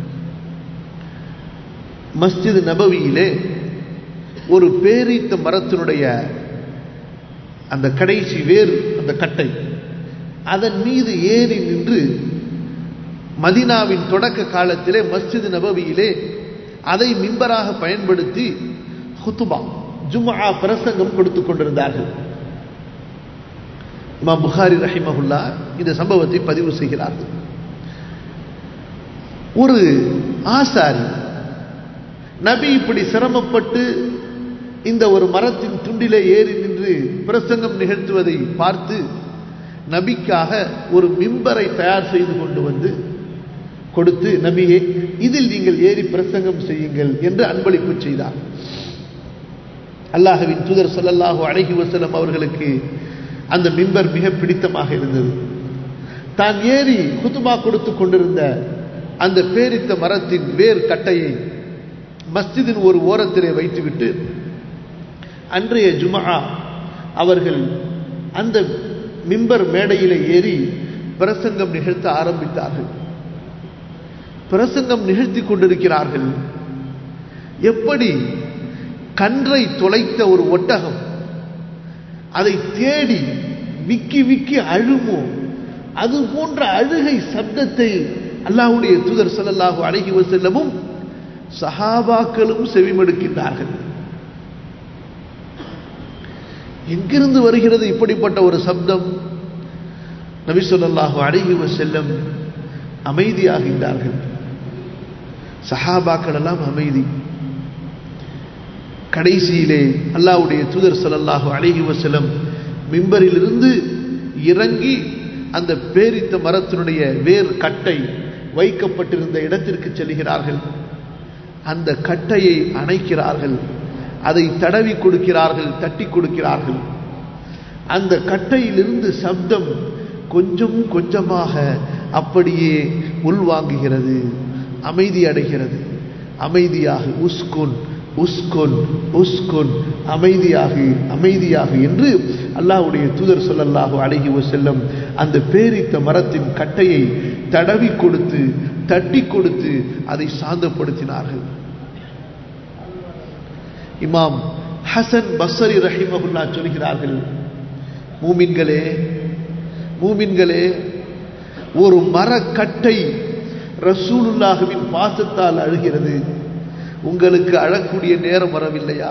Speaker 1: மஸ்ஜித் நபவியிலே ஒரு பேரீத்த மரத்தினுடைய அந்த கடைசி வேர் அந்த கட்டை அதன் மீது ஏறி நின்று மதினாவின் தொடக்க காலத்திலே மஸ்ஜித் நபவியிலே அதை மிம்பராக பயன்படுத்தி ஹுத்துபா ஜும்ஆ பிரசங்கம் கொடுத்துக் கொண்டிருந்தார்கள் இமாம் புகாரி ரஹிமஹுல்லா இந்த சம்பவத்தை பதிவு செய்கிறார்கள் ஒரு ஆசாரி நபி இப்படி சிரமப்பட்டு இந்த ஒரு மரத்தின் துண்டிலே ஏறி நின்று பிரசங்கம் நிகழ்த்துவதை பார்த்து நபிக்காக ஒரு மிம்பரை தயார் செய்து கொண்டு வந்து கொடுத்து நபியே இதில் நீங்கள் ஏறி பிரசங்கம் செய்யுங்கள் என்று அன்பளிப்பு செய்தார் அல்லாஹுவின் தூதர் சொல்லல்லாஹு அழகி வசலம் அவர்களுக்கு அந்த மிம்பர் மிக பிடித்தமாக இருந்தது தான் ஏறி குத்துமா கொடுத்து கொண்டிருந்த அந்த பேரித்த மரத்தின் வேர் கட்டையை மஸ்ஜிதின் ஒரு ஓரத்திலே வைத்துவிட்டு அன்றைய ஜுமா அவர்கள் அந்த மிம்பர் மேடையிலே ஏறி பிரசங்கம் நிகழ்த்த ஆரம்பித்தார்கள் பிரசங்கம் நிகழ்த்தி கொண்டிருக்கிறார்கள் எப்படி கன்றை தொலைத்த ஒரு ஒட்டகம் அதை தேடி விக்கி விக்கி அழுமோ அது போன்ற அழுகை சப்தத்தை அல்லாஹுடைய தூதர் சொல்லல்லாஹு அழகி செல்லமும் சஹாபாக்களும் செவிமடுக்கின்றார்கள் எங்கிருந்து வருகிறது இப்படிப்பட்ட ஒரு சப்தம் நபி சொல்லாஹு அழகி செல்லம் அமைதியாகின்றார்கள் சஹாபாக்கள் எல்லாம் அமைதி கடைசியிலே அல்லாவுடைய தூதர் சொல்லல்லாஹு அழகி வசலம் மிம்பரிலிருந்து இறங்கி அந்த பேரித்த மரத்தினுடைய வேர் கட்டை வைக்கப்பட்டிருந்த இடத்திற்கு செல்கிறார்கள் அந்த கட்டையை அணைக்கிறார்கள் அதை தடவி கொடுக்கிறார்கள் தட்டி கொடுக்கிறார்கள் அந்த கட்டையிலிருந்து சப்தம் கொஞ்சம் கொஞ்சமாக அப்படியே உள்வாங்குகிறது அமைதி அடைகிறது அமைதியாக உஸ்குன் உஸ்குன் உஸ்குன் அமைதியாகு அமைதியாகு என்று அல்லாஹுடைய தூதர் சொல்லல்லாஹு அழகி செல்லம் அந்த பேரித்த மரத்தின் கட்டையை தடவி கொடுத்து தட்டி கொடுத்து அதை சாந்தப்படுத்தினார்கள் இமாம் ஹசன் பஸ்ஸரி ரஹிமகுல்லா சொல்கிறார்கள் மூமின்களே மூமின்களே ஒரு மரக்கட்டை ரசூலுல்லாஹுவின் பாசத்தால் அழுகிறது உங்களுக்கு அழக்கூடிய நேரம் வரவில்லையா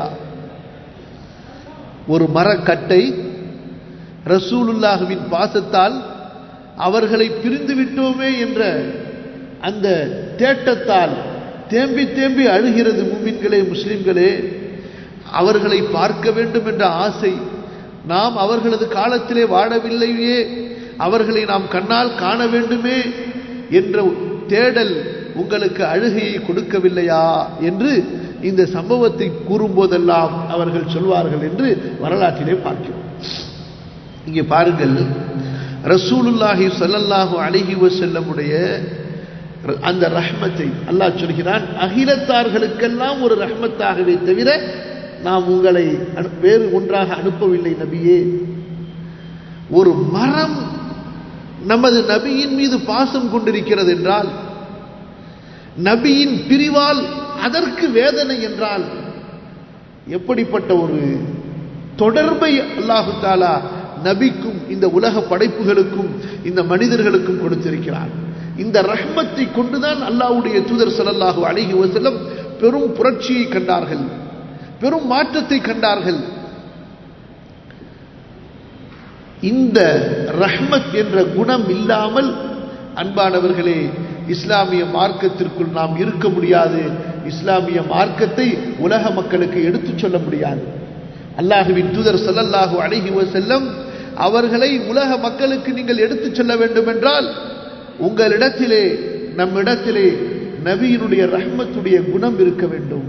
Speaker 1: ஒரு மரக்கட்டை ரசூலுல்லாஹுவின் பாசத்தால் அவர்களை பிரிந்து விட்டோமே என்ற அந்த தேட்டத்தால் தேம்பி தேம்பி அழுகிறது மூமின்களே முஸ்லிம்களே அவர்களை பார்க்க வேண்டும் என்ற ஆசை நாம் அவர்களது காலத்திலே வாழவில்லையே அவர்களை நாம் கண்ணால் காண வேண்டுமே என்ற தேடல் உங்களுக்கு அழுகையை கொடுக்கவில்லையா என்று இந்த சம்பவத்தை கூறும்போதெல்லாம் அவர்கள் சொல்வார்கள் என்று வரலாற்றிலே பார்க்கிறோம் இங்கே பாருங்கள் ரசூலுல்லாஹி ஸல்லல்லாஹு அலைஹி வஸல்லமுடைய அந்த ரஹ்மத்தை அல்லாஹ் சொல்கிறான் அகிலத்தார்களுக்கெல்லாம் ஒரு ரஹ்மத்தாகவே தவிர நாம் உங்களை வேறு ஒன்றாக அனுப்பவில்லை நபியே ஒரு மரம் நமது நபியின் மீது பாசம் கொண்டிருக்கிறது என்றால் நபியின் பிரிவால் அதற்கு வேதனை என்றால் எப்படிப்பட்ட ஒரு தொடர்பை அல்லாஹு தாலா நபிக்கும் இந்த உலக படைப்புகளுக்கும் இந்த மனிதர்களுக்கும் கொடுத்திருக்கிறார் இந்த ரஹ்மத்தை கொண்டுதான் அல்லாஹ்வுடைய தூதர் ஸல்லல்லாஹு அலைஹி வஸல்லம் பெரும் புரட்சியை கண்டார்கள் பெரும் மாற்றத்தை கண்டார்கள் இந்த ரஹ்மத் என்ற குணம் இல்லாமல் அன்பானவர்களே இஸ்லாமிய மார்க்கத்திற்குள் நாம் இருக்க முடியாது இஸ்லாமிய மார்க்கத்தை உலக மக்களுக்கு எடுத்துச் சொல்ல முடியாது அல்லாஹுவின் தூதர் ஸல்லல்லாஹு அலைஹி வஸல்லம் அவர்களை உலக மக்களுக்கு நீங்கள் எடுத்துச் சொல்ல வேண்டும் என்றால் உங்களிடத்திலே நம்மிடத்திலே நபியினுடைய ரஹ்மத்துடைய குணம் இருக்க வேண்டும்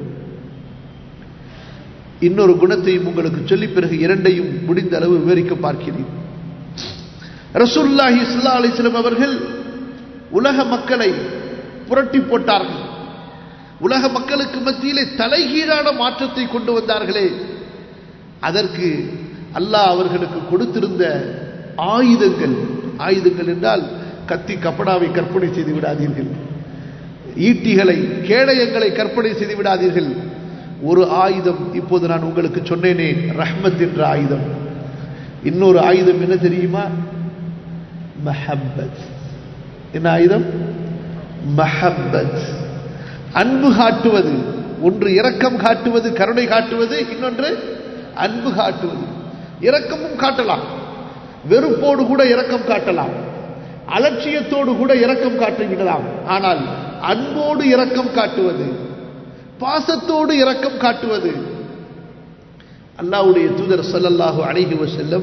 Speaker 1: இன்னொரு குணத்தையும் உங்களுக்கு சொல்லி பிறகு இரண்டையும் முடிந்த அளவு விவரிக்க பார்க்கிறேன் ரசூல்லாஹி சுல்லா அலிஸ்லம் அவர்கள் உலக மக்களை புரட்டி போட்டார்கள் உலக மக்களுக்கு மத்தியிலே தலைகீழான மாற்றத்தை கொண்டு வந்தார்களே அதற்கு அல்லாஹ் அவர்களுக்கு கொடுத்திருந்த ஆயுதங்கள் ஆயுதங்கள் என்றால் கத்தி கப்படாவை கற்பனை செய்து விடாதீர்கள் ஈட்டிகளை கேடயங்களை கற்பனை செய்து விடாதீர்கள் ஒரு ஆயுதம் இப்போது நான் உங்களுக்கு சொன்னேனே ரஹ்மத் என்ற ஆயுதம் இன்னொரு ஆயுதம் என்ன தெரியுமா மஹப்பத் என்ன ஆயுதம் மஹப்பத் அன்பு காட்டுவது ஒன்று இரக்கம் காட்டுவது கருணை காட்டுவது இன்னொன்று அன்பு காட்டுவது இரக்கமும் காட்டலாம் வெறுப்போடு கூட இரக்கம் காட்டலாம் அலட்சியத்தோடு கூட இரக்கம் காட்டிவிடலாம் ஆனால் அன்போடு இரக்கம் காட்டுவது பாசத்தோடு இரக்கம் காட்டுவது அல்லாவுடைய தூதர் சல்லல்லாஹு அலைஹி வஸல்லம்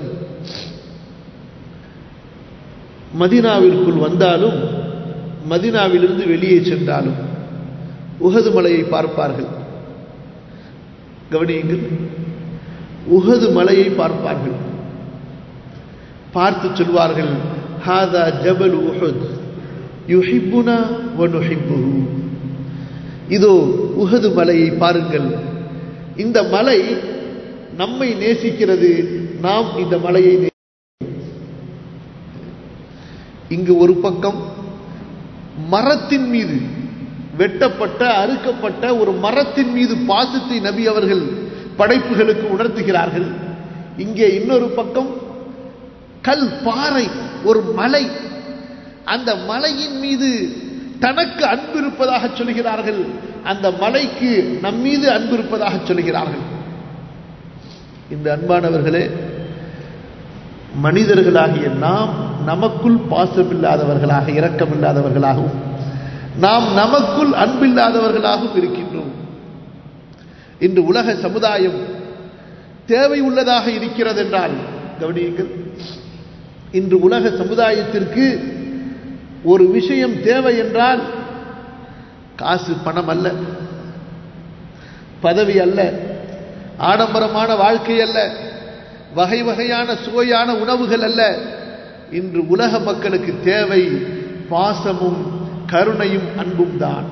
Speaker 1: மதினாவிற்குள் வந்தாலும் மதினாவிலிருந்து வெளியே சென்றாலும் உகது மலையை பார்ப்பார்கள் கவனியுங்கள் உகது மலையை பார்ப்பார்கள் பார்த்து சொல்வார்கள் ஹாதா ஜபல் உஹத் யுஹிப்புனா வனுஹிப்புஹு இதோ உகது மலையை பாருங்கள் இந்த மலை நம்மை நேசிக்கிறது நாம் இந்த மலையை இங்கு ஒரு பக்கம் மரத்தின் மீது வெட்டப்பட்ட அறுக்கப்பட்ட ஒரு மரத்தின் மீது பாசத்தை நபி அவர்கள் படைப்புகளுக்கு உணர்த்துகிறார்கள் இங்கே இன்னொரு பக்கம் கல் பாறை ஒரு மலை அந்த மலையின் மீது தனக்கு அன்பு இருப்பதாக சொல்கிறார்கள் அந்த மலைக்கு நம் மீது அன்பு இருப்பதாக சொல்கிறார்கள் இந்த அன்பானவர்களே மனிதர்களாகிய நாம் நமக்குள் பாசமில்லாதவர்களாக இரக்கமில்லாதவர்களாகவும் நாம் நமக்குள் அன்பில்லாதவர்களாகவும் இருக்கின்றோம் இன்று உலக சமுதாயம் தேவை உள்ளதாக இருக்கிறது என்றால் கவனியுங்கள் இன்று உலக சமுதாயத்திற்கு ஒரு விஷயம் தேவை என்றால் காசு பணம் அல்ல பதவி அல்ல ஆடம்பரமான வாழ்க்கை அல்ல வகை வகையான சுவையான உணவுகள் அல்ல இன்று உலக மக்களுக்கு தேவை பாசமும் கருணையும் அன்பும் தான்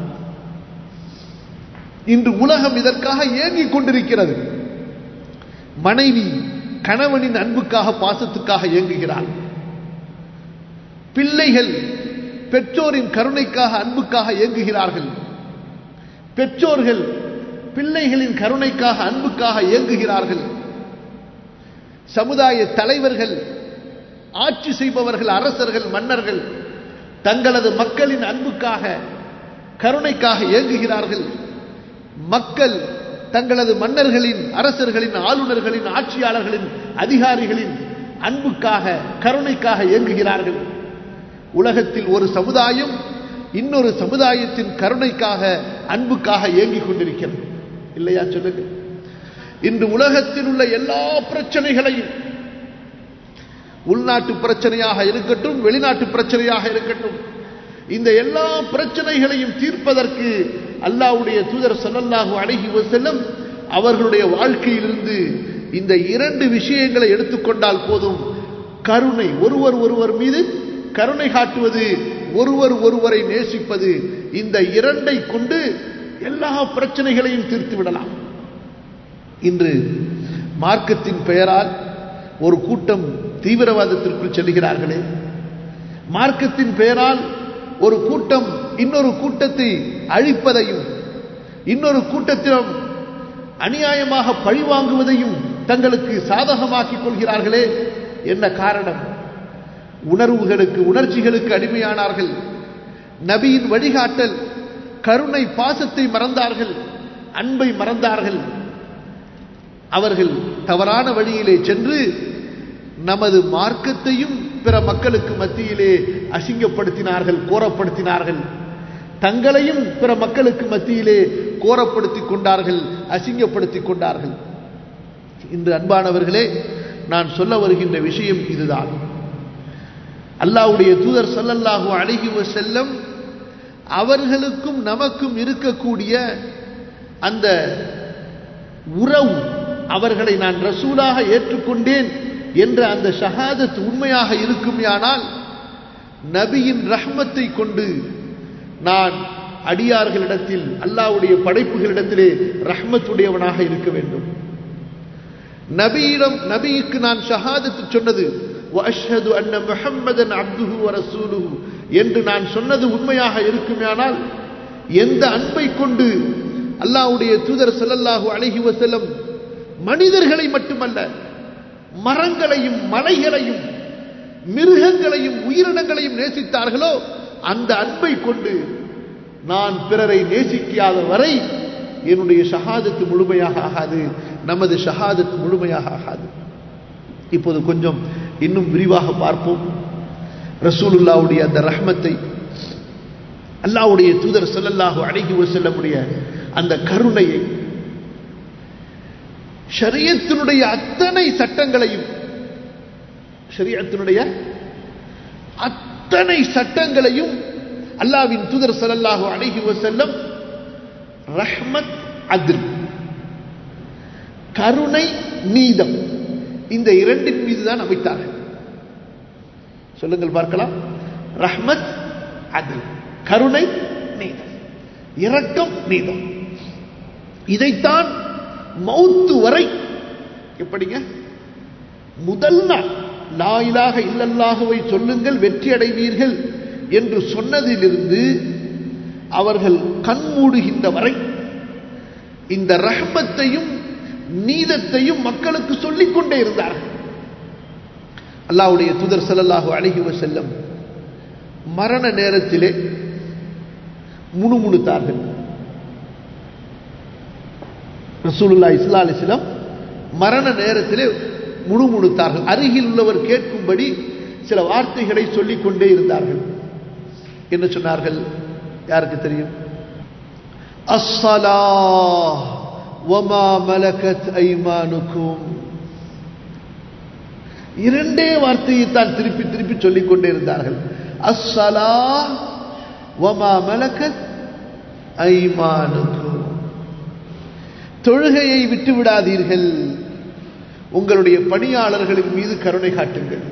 Speaker 1: இன்று உலகம் இதற்காக ஏங்கிக் கொண்டிருக்கிறது மனைவி கணவனின் அன்புக்காக பாசத்துக்காக இயங்குகிறாள் பிள்ளைகள் பெற்றோரின் கருணைக்காக அன்புக்காக இயங்குகிறார்கள் பெற்றோர்கள் பிள்ளைகளின் கருணைக்காக அன்புக்காக இயங்குகிறார்கள் சமுதாய தலைவர்கள் ஆட்சி செய்பவர்கள் அரசர்கள் மன்னர்கள் தங்களது மக்களின் அன்புக்காக கருணைக்காக இயங்குகிறார்கள் மக்கள் தங்களது மன்னர்களின் அரசர்களின் ஆளுநர்களின் ஆட்சியாளர்களின் அதிகாரிகளின் அன்புக்காக கருணைக்காக இயங்குகிறார்கள் உலகத்தில் ஒரு சமுதாயம் இன்னொரு சமுதாயத்தின் கருணைக்காக அன்புக்காக இயங்கிக் கொண்டிருக்கிறது இல்லையா சொல்லுங்க இன்று உலகத்தில் உள்ள எல்லா பிரச்சனைகளையும் உள்நாட்டு பிரச்சனையாக இருக்கட்டும் வெளிநாட்டு பிரச்சனையாக இருக்கட்டும் இந்த எல்லா பிரச்சனைகளையும் தீர்ப்பதற்கு அல்லாஹ்வுடைய தூதர் ஸல்லல்லாஹு அலைஹி வஸல்லம் அவர்களுடைய வாழ்க்கையிலிருந்து இந்த இரண்டு விஷயங்களை எடுத்துக்கொண்டால் போதும் கருணை ஒருவர் ஒருவர் மீது கருணை காட்டுவது ஒருவர் ஒருவரை நேசிப்பது இந்த இரண்டை கொண்டு எல்லா பிரச்சனைகளையும் தீர்த்து விடலாம் இன்று மார்க்கத்தின் பெயரால் ஒரு கூட்டம் தீவிரவாதத்திற்குள் செல்கிறார்களே மார்க்கத்தின் பெயரால் ஒரு கூட்டம் இன்னொரு கூட்டத்தை அழிப்பதையும் இன்னொரு கூட்டத்திடம் அநியாயமாக பழிவாங்குவதையும் தங்களுக்கு சாதகமாக்கிக் கொள்கிறார்களே என்ன காரணம் உணர்வுகளுக்கு உணர்ச்சிகளுக்கு அடிமையானார்கள் நபியின் வழிகாட்டல் கருணை பாசத்தை மறந்தார்கள் அன்பை மறந்தார்கள் அவர்கள் தவறான வழியிலே சென்று நமது மார்க்கத்தையும் பிற மக்களுக்கு மத்தியிலே அசிங்கப்படுத்தினார்கள் கோரப்படுத்தினார்கள் தங்களையும் பிற மக்களுக்கு மத்தியிலே கோரப்படுத்திக் கொண்டார்கள் அசிங்கப்படுத்திக் கொண்டார்கள் இன்று அன்பானவர்களே நான் சொல்ல வருகின்ற விஷயம் இதுதான் அல்லாஹ்வுடைய தூதர் ஸல்லல்லாஹு அலைஹி வஸல்லம் அவர்களுக்கும் நமக்கும் இருக்கக்கூடிய அந்த உறவு அவர்களை நான் ரசூலாக ஏற்றுக்கொண்டேன் என்ற அந்த ஷஹாதத் உண்மையாக இருக்குமேயானால் நபியின் ரஹ்மத்தை கொண்டு நான் அடியார்களிடத்தில் அல்லாஹ்வுடைய படைப்புகளிடத்திலே ரஹ்மத்துடையவனாக இருக்க வேண்டும் நபியிடம் நபிக்கு நான் ஷஹாதத்து சொன்னது வஅஷ்ஹது அன்ன முஹம்மதன் அப்துஹு வ ரசூலுஹு என்று நான் சொன்னது உண்மையாக இருக்குமேயானால் எந்த அன்பை கொண்டு அல்லாஹ்வுடைய தூதர் ஸல்லல்லாஹு அலைஹி வஸல்லம் மனிதர்களை மட்டுமல்ல மரங்களையும் மலைகளையும் மிருகங்களையும் உயிரினங்களையும் நேசித்தார்களோ அந்த அன்பை கொண்டு நான் பிறரை நேசிக்காத வரை என்னுடைய ஷஹாதத்து முழுமையாக ஆகாது நமது ஷஹாதத் முழுமையாக ஆகாது இப்போது கொஞ்சம் இன்னும் விரிவாக பார்ப்போம் ரசூலுல்லாவுடைய அந்த ரஹ்மத்தை அல்லாவுடைய தூதர் ஸல்லல்லாஹு அலைஹி வஸல்லமுடைய அந்த கருணையை ஷரியத்தினுடைய அத்தனை சட்டங்களையும் ஷரியத்தினுடைய அத்தனை சட்டங்களையும் அல்லாவின் தூதர் ஸல்லல்லாஹு அலைஹி வஸல்லம் ரஹ்மத் அத்ல் கருணை நீதம் இந்த இரண்டின் மீது தான் அமைத்தார்கள் சொல்லுங்கள் பார்க்கலாம் ரஹ்மத் அத்ல் கருணை நீதம் இரக்கம் நீதம் இதைத்தான் மௌத்து வரை எப்படிங்க முதல் நாள் லா இலாஹ இல்லல்லாஹுவை சொல்லுங்கள் வெற்றி அடைவீர்கள் என்று சொன்னதிலிருந்து அவர்கள் கண்மூடுகின்ற வரை இந்த ரஹ்மத்தையும் நீதத்தையும் மக்களுக்கு சொல்லிக் கொண்டே இருந்தார்கள் அல்லாஹ்வுடைய தூதர் ஸல்லல்லாஹு அலைஹி வஸல்லம் மரண நேரத்திலே முணுமுணுத்தார்கள் ரசூலுல்லா இஸ்லா அலிஸ்லாம் மரண நேரத்திலே முணுமுணுத்தார்கள் அருகில் உள்ளவர் கேட்கும்படி சில வார்த்தைகளை சொல்லிக் கொண்டே இருந்தார்கள் என்ன சொன்னார்கள் யாருக்கு தெரியும் அஸ்ஸலா வமா மலகத் ஐமானுக்கும் இரண்டே வார்த்தையை தான் திருப்பி திருப்பி சொல்லிக் கொண்டே இருந்தார்கள் அஸ்ஸலா வமா மலகத் ஐமானுக்கும் தொழுகையை விட்டு விடாதீர்கள் உங்களுடைய பணியாளர்களின் மீது கருணை காட்டுங்கள்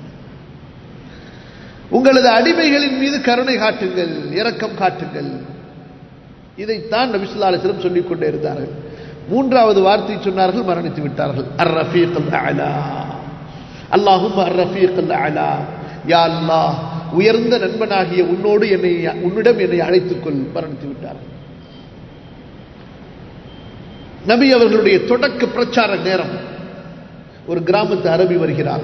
Speaker 1: உங்களது அடிமைகளின் மீது கருணை காட்டுங்கள் இரக்கம் காட்டுங்கள் இதைத்தான் நபிசுல்லா அலிஸ்லம் சொல்லிக் கொண்டே இருந்தார்கள் மூன்றாவது வார்த்தை சொன்னார்கள் மரணித்து விட்டார்கள் அர் ரஃபீக் அலா அல்லாஹும் அர் ரஃபீக் அலா யா அல்லாஹ் உயர்ந்த நண்பனாகிய உன்னோடு என்னை உன்னிடம் என்னை அழைத்துக் கொள் மரணித்து விட்டார்கள் நபி அவர்களுடைய தொடக்க பிரச்சார நேரம் ஒரு கிராமத்து அரபி வருகிறார்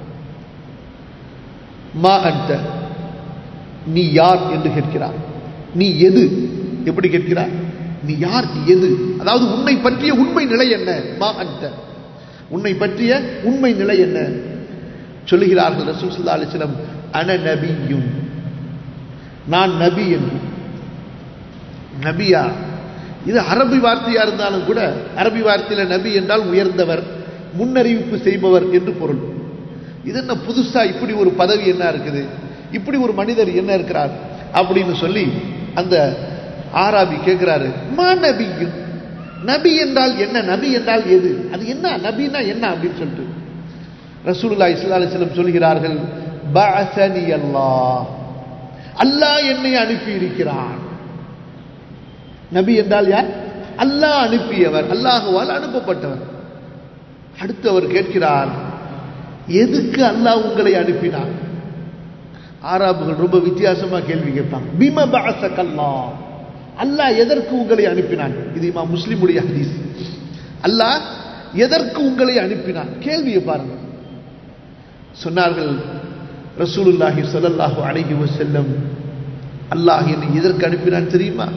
Speaker 1: மா அன்ட நீ யார் என்று கேட்கிறார் நீ எது எப்படி கேட்கிறார் நீ யார் நீ எது அதாவது உன்னை பற்றிய உண்மை நிலை என்ன மா அன்ட உன்னை பற்றிய உண்மை நிலை என்ன சொல்லுகிறார்கள் ரசூல் சல்லா அலிஸ்லம் அன நபியும் நான் நபி என்று நபியா இது அரபி வார்த்தையா இருந்தாலும் கூட அரபி வார்த்தையில நபி என்றால் உயர்ந்தவர் முன்னறிவிப்பு செய்பவர் என்று பொருள் இது என்ன புதுசா இப்படி ஒரு பதவி என்ன இருக்குது இப்படி ஒரு மனிதர் என்ன இருக்கிறார் அப்படின்னு சொல்லி அந்த ஆராபி கேட்கிறாரு மா நபியும் நபி என்றால் என்ன நபி என்றால் எது அது என்ன நபினா என்ன அப்படின்னு சொல்லிட்டு ரசூலுல்லாஹி ஸல்லல்லாஹு அலைஹி வஸல்லம் சொல்கிறார்கள் பஅஸனி அல்லாஹ் அல்லாஹ் என்னை அனுப்பி இருக்கிறான் நபி என்றால் யார் அல்லாஹ் அனுப்பியவர் அல்லாஹுவால் அனுப்பப்பட்டவர் அடுத்து அவர் கேட்கிறார் எதுக்கு அல்லாஹ் உங்களை அனுப்பினார் ஆராபுகள் ரொம்ப வித்தியாசமா கேள்வி கேட்பாங்க பிம பஅஸகல்லா அல்லாஹ் எதற்கு உங்களை அனுப்பினான் இது இமா முஸ்லிமுடைய ஹதீஸ் அல்லாஹ் எதற்கு உங்களை அனுப்பினான் கேள்வியை பாருங்க சொன்னார்கள் ரசூலுல்லாஹி ஸல்லல்லாஹு அலைஹி வஸல்லம் அல்லாஹ் என்னை எதற்கு அனுப்பினான் தெரியுமா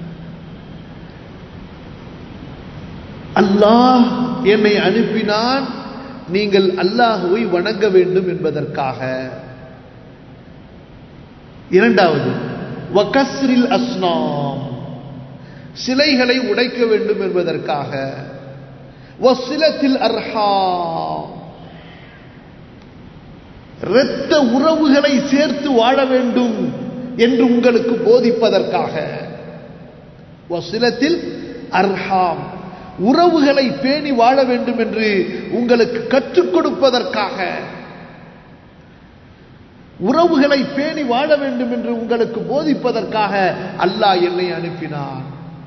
Speaker 1: அல்லாஹ் என்னை அனுப்பினான் நீங்கள் அல்லாஹுவை வணங்க வேண்டும் என்பதற்காக இரண்டாவது வகஸ்ரில் அஸ்னாம் சிலைகளை உடைக்க வேண்டும் என்பதற்காக வசிலத்தில் அர்ஹா இரத்த உறவுகளை சேர்த்து வாழ வேண்டும் என்று உங்களுக்கு போதிப்பதற்காக வசிலத்தில் அர்ஹாம் உறவுகளை பேணி வாழ வேண்டும் என்று உங்களுக்கு கற்றுக் கொடுப்பதற்காக உறவுகளை பேணி வாழ வேண்டும் என்று உங்களுக்கு போதிப்பதற்காக அல்லாஹ் என்னை அனுப்பினான்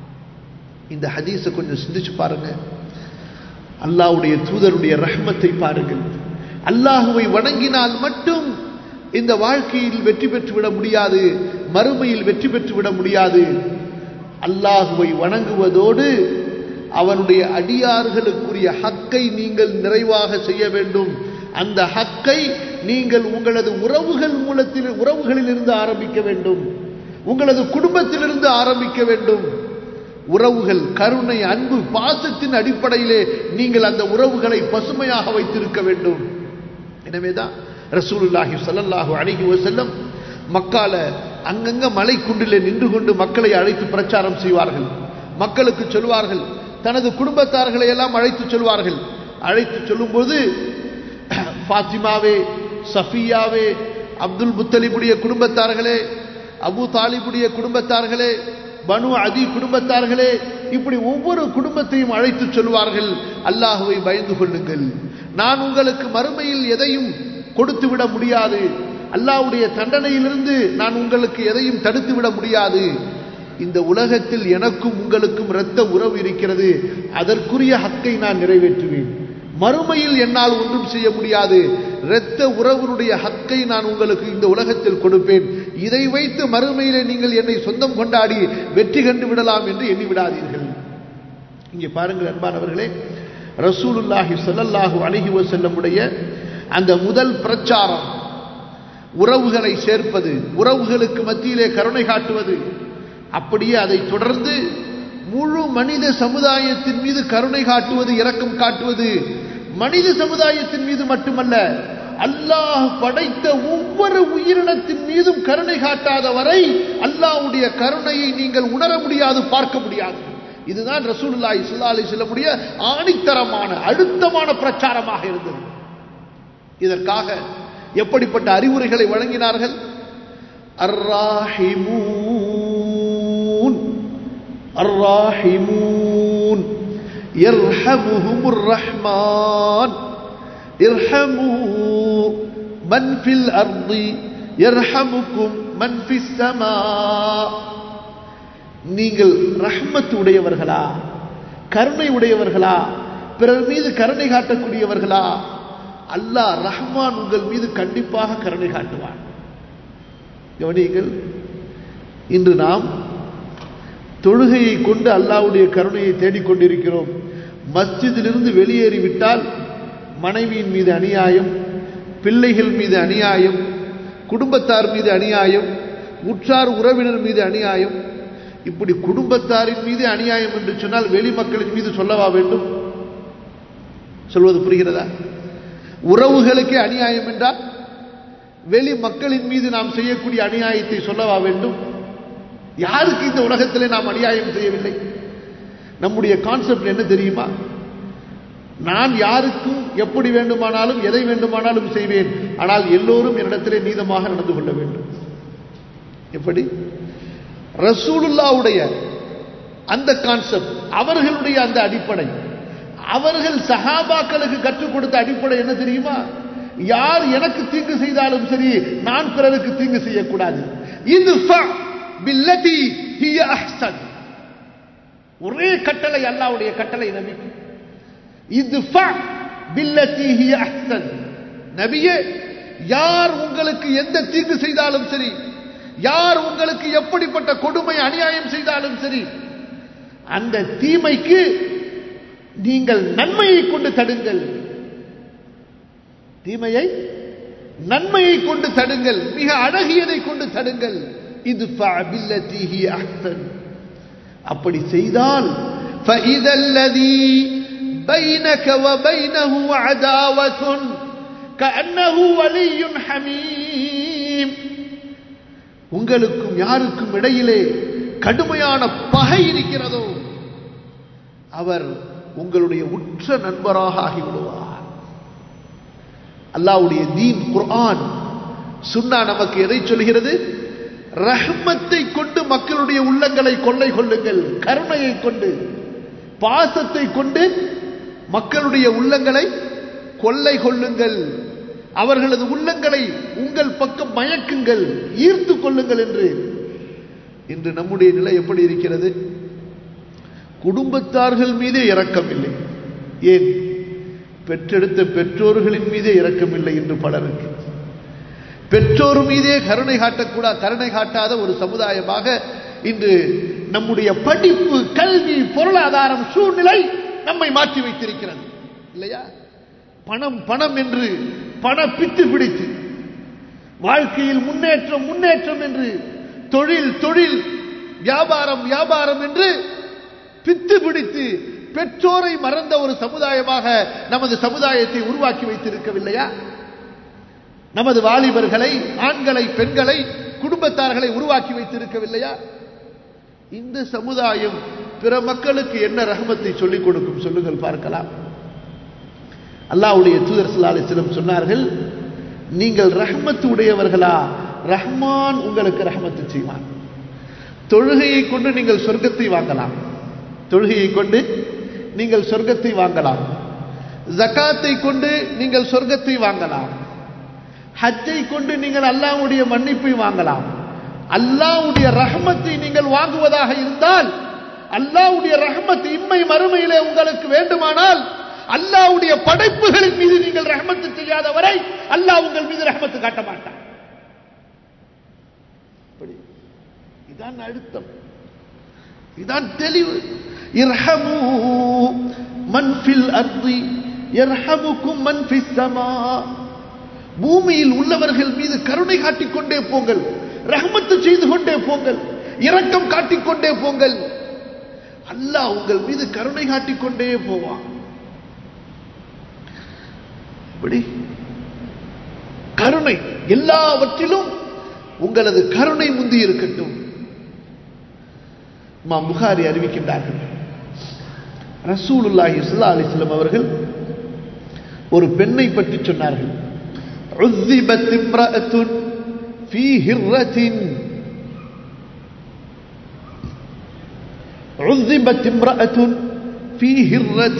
Speaker 1: இந்த ஹதீஸை கொஞ்சம் சிந்திச்சு பாருங்க அல்லாஹ்வுடைய தூதருடைய ரஹ்மத்தை பாருங்கள் அல்லாஹுவை வணங்கினால் மட்டும் இந்த வாழ்க்கையில் வெற்றி பெற்று விட முடியாது மறுமையில் வெற்றி பெற்று விட முடியாது அல்லாஹுவை வணங்குவதோடு அவனுடைய அடியார்களுக்குரிய ஹக்கை நீங்கள் நிறைவாக செய்ய வேண்டும் அந்த ஹக்கை நீங்கள் உங்களது உறவுகள் மூலத்தில் உறவுகளில் இருந்து ஆரம்பிக்க வேண்டும் உங்களது குடும்பத்திலிருந்து ஆரம்பிக்க வேண்டும் உறவுகள் கருணை அன்பு பாசத்தின் அடிப்படையிலே நீங்கள் அந்த உறவுகளை பசுமையாக வைத்திருக்க வேண்டும் எனவேதான் ரசூலுல்லாஹி ஸல்லல்லாஹு அலைஹி வஸல்லம் மக்கால அங்கங்க மலை குன்றிலே நின்று கொண்டு மக்களை அழைத்து பிரச்சாரம் செய்வார்கள் மக்களுக்கு சொல்வார்கள் தனது குடும்பத்தார்களை எல்லாம் அழைத்து சொல்வார்கள் அழைத்து சொல்லும்போது ஃபாத்திமாவே சஃபியாவே அப்துல் முத்தலிபுடைய குடும்பத்தார்களே அபு தாலிபுடைய குடும்பத்தார்களே பனு அதி குடும்பத்தார்களே இப்படி ஒவ்வொரு குடும்பத்தையும் அழைத்து சொல்வார்கள் அல்லாஹுவை பயந்து கொள்ளுங்கள் நான் உங்களுக்கு மறுமையில் எதையும் கொடுத்து விட முடியாது அல்லாஹ்வுடைய தண்டனையிலிருந்து நான் உங்களுக்கு எதையும் தடுத்து விட முடியாது இந்த உலகத்தில் எனக்கும் உங்களுக்கும் இரத்த உறவு இருக்கிறது அதற்குரிய ஹக்கை நான் நிறைவேற்றுவேன் மறுமையில் என்னால் ஒன்றும் செய்ய முடியாது இரத்த உறவுடைய ஹக்கை நான் உங்களுக்கு இந்த உலகத்தில் கொடுப்பேன் இதை வைத்து மறுமையிலே நீங்கள் என்னை சொந்தம் கொண்டாடி வெற்றி கண்டு விடலாம் என்று எண்ணி விடாதீர்கள் இங்கே பாருங்கள் அன்பானவர்களே ரசூலுல்லாஹி ஸல்லல்லாஹு அலைஹி வஸல்லமுடைய அந்த முதல் பிரச்சாரம் உறவுகளை சேர்ப்பது உறவுகளுக்கு மத்தியிலே கருணை காட்டுவது அப்படியே அதை தொடர்ந்து முழு மனித சமுதாயத்தின் மீது கருணை காட்டுவது இரக்கம் காட்டுவது மனித சமுதாயத்தின் மீது மட்டுமல்ல அல்லாஹ் படைத்த ஒவ்வொரு உயிரினத்தின் மீதும் கருணை காட்டாத வரை அல்லாஹ்வுடைய கருணையை நீங்கள் உணர முடியாது பார்க்க முடியாது இதுதான் ரசூலுல்லாஹி ஸல்லல்லாஹு அலைஹி வஸல்லமுடைய ஆணித்தரமான அழுத்தமான பிரச்சாரமாக இருந்தது இதற்காக எப்படிப்பட்ட அறிவுரைகளை வழங்கினார்கள் அர்ராஹிமூன் الراحمون يرحمهم الرحمن ارحموا من في الأرض يرحمكم من في السماء நீங்கள் ரஹ்மத் உடையவர்களா கருணை உடையவர்களா பிறர் மீது கருணை காட்டக்கூடியவர்களா அல்லாஹ் ரஹ்மான் உங்கள் மீது கண்டிப்பாக கருணை காட்டுவான் கவனியுங்கள் இன்று நாம் தொழுகையை கொண்டு அல்லாவுடைய கருணையை தேடிக்கொண்டிருக்கிறோம் மஸ்ஜிதிலிருந்து வெளியேறிவிட்டால் மனைவியின் மீது அநியாயம் பிள்ளைகள் மீது அநியாயம் குடும்பத்தார் மீது அநியாயம் உற்றார் உறவினர் மீது அநியாயம் இப்படி குடும்பத்தாரின் மீது அநியாயம் என்று சொன்னால் வெளி மக்களின் மீது சொல்லவா வேண்டும் சொல்வது புரிகிறதா உறவுகளுக்கே அநியாயம் என்றால் வெளி மக்களின் மீது நாம் செய்யக்கூடிய அநியாயத்தை சொல்லவா வேண்டும் யாருக்கு இந்த உலகத்தில் நாம் அநியாயம் செய்யவில்லை நம்முடைய கான்செப்ட் என்ன தெரியுமா நான் யாருக்கும் எப்படி வேண்டுமானாலும் எதை வேண்டுமானாலும் செய்வேன் ஆனால் எல்லோரும் என்னிடத்திலே நீதமாக நடந்து கொள்ள வேண்டும் எப்படி ரசூலுல்லாவுடைய அந்த கான்செப்ட் அவர்களுடைய அந்த அடிப்படை அவர்கள் சஹாபாக்களுக்கு கற்றுக் கொடுத்த அடிப்படை என்ன தெரியுமா யார் எனக்கு தீங்கு செய்தாலும் சரி நான் பிறருக்கு தீங்கு செய்யக்கூடாது இது பில்லதி ஹிய அஹ்சன் ஒரே கட்டளை அல்லாவுடைய கட்டளை நபிக்கு இது பில்லதி ஹிய அஹ்சன் நபியே யார் உங்களுக்கு எந்த தீங்கு செய்தாலும் சரி யார் உங்களுக்கு எப்படிப்பட்ட கொடுமை அநியாயம் செய்தாலும் சரி அந்த தீமைக்கு நீங்கள் நன்மையை கொண்டு தடுங்கள் தீமையை நன்மையை கொண்டு தடுங்கள் மிக அழகியதை கொண்டு தடுங்கள் இது அப்படி செய்தால் فإذا الذي بينك وبينه عداوة كأنه ولي حميم உங்களுக்கும் யாருக்கும் இடையிலே கடுமையான பகை இருக்கிறதோ அவர் உங்களுடைய உற்ற நண்பராக ஆகிவிடுவார் அல்லாவுடைய தீன் குர்ஆன் சுன்னா நமக்கு எதை சொல்கிறது ரஹ்மத்தை கொண்டு மக்களுடைய உள்ளங்களை கொள்ளை கொள்ளுங்கள் கருணையை கொண்டு பாசத்தை கொண்டு மக்களுடைய உள்ளங்களை கொள்ளை கொள்ளுங்கள் அவர்களது உள்ளங்களை உங்கள் பக்கம் மயக்குங்கள் ஈர்த்து கொள்ளுங்கள் என்று இன்று நம்முடைய நிலை எப்படி இருக்கிறது குடும்பத்தார்கள் மீதே இரக்கம் இல்லை ஏன் பெற்றெடுத்த பெற்றோர்களின் மீதே இரக்கம் இல்லை என்று பலருக்கு பெற்றோர் மீதே கருணை காட்டக்கூடா கருணை காட்டாத ஒரு சமுதாயமாக இன்று நம்முடைய படிப்பு கல்வி பொருளாதாரம் சூழ்நிலை நம்மை மாற்றி வைத்திருக்கிறது இல்லையா பணம் பணம் என்று பண பித்து பிடித்து வாழ்க்கையில் முன்னேற்றம் முன்னேற்றம் என்று தொழில் தொழில் வியாபாரம் வியாபாரம் என்று பித்து பிடித்து பெற்றோரை மறந்த ஒரு சமுதாயமாக நமது சமுதாயத்தை உருவாக்கி வைத்திருக்கவில்லையா நமது வாலிபர்களை ஆண்களை பெண்களை குடும்பத்தார்களை உருவாக்கி வைத்திருக்கவில்லையா இந்த சமுதாயம் பிற மக்களுக்கு என்ன ரஹமத்தை சொல்லிக் கொடுக்கும் சொல்லுங்கள் பார்க்கலாம் அல்லாவுடைய தூதர் சிலம் சொன்னார்கள் நீங்கள் ரஹமத்து உடையவர்களா ரஹ்மான் உங்களுக்கு ரஹமத்து செய்வான் தொழுகையை கொண்டு நீங்கள் சொர்க்கத்தை வாங்கலாம் தொழுகையை கொண்டு நீங்கள் சொர்க்கத்தை வாங்கலாம் ஜக்காத்தை கொண்டு நீங்கள் சொர்க்கத்தை வாங்கலாம் ஹஜ்ஜை கொண்டு நீங்கள் அல்லாவுடைய மன்னிப்பை வாங்கலாம் அல்லாவுடைய ரஹமத்தை நீங்கள் வாங்குவதாக இருந்தால் அல்லாவுடைய ரஹமத் இம்மை மறுமையிலே உங்களுக்கு வேண்டுமானால் அல்லாவுடைய படைப்புகளின் மீது நீங்கள் ரஹமத்து செய்யாதவரை அல்லாஹ் உங்கள் மீது ரஹமத்து காட்ட மாட்டான் இதான் அழுத்தம் இதான் தெளிவு இர்ஹமு மன்ஃபில் அர்தி இர்ஹமுக்கும் மன்ஃபிஸ் சமா பூமியில் உள்ளவர்கள் மீது கருணை காட்டிக்கொண்டே போங்கள் ரஹமத்து செய்து கொண்டே போங்கள் இரக்கம் காட்டிக்கொண்டே போங்கள் அல்லாஹ் உங்கள் மீது கருணை காட்டிக்கொண்டே போவான் இப்படி கருணை எல்லாவற்றிலும் உங்களது கருணை முந்தி இருக்கட்டும் மா புகாரி அறிவிக்கின்றார்கள் ரசூலுல்லாஹி சுல்லா அலிஸ்லம் அவர்கள் ஒரு பெண்ணை பற்றி சொன்னார்கள் عذبت امرأة في هرة عذبت امرأة في هرة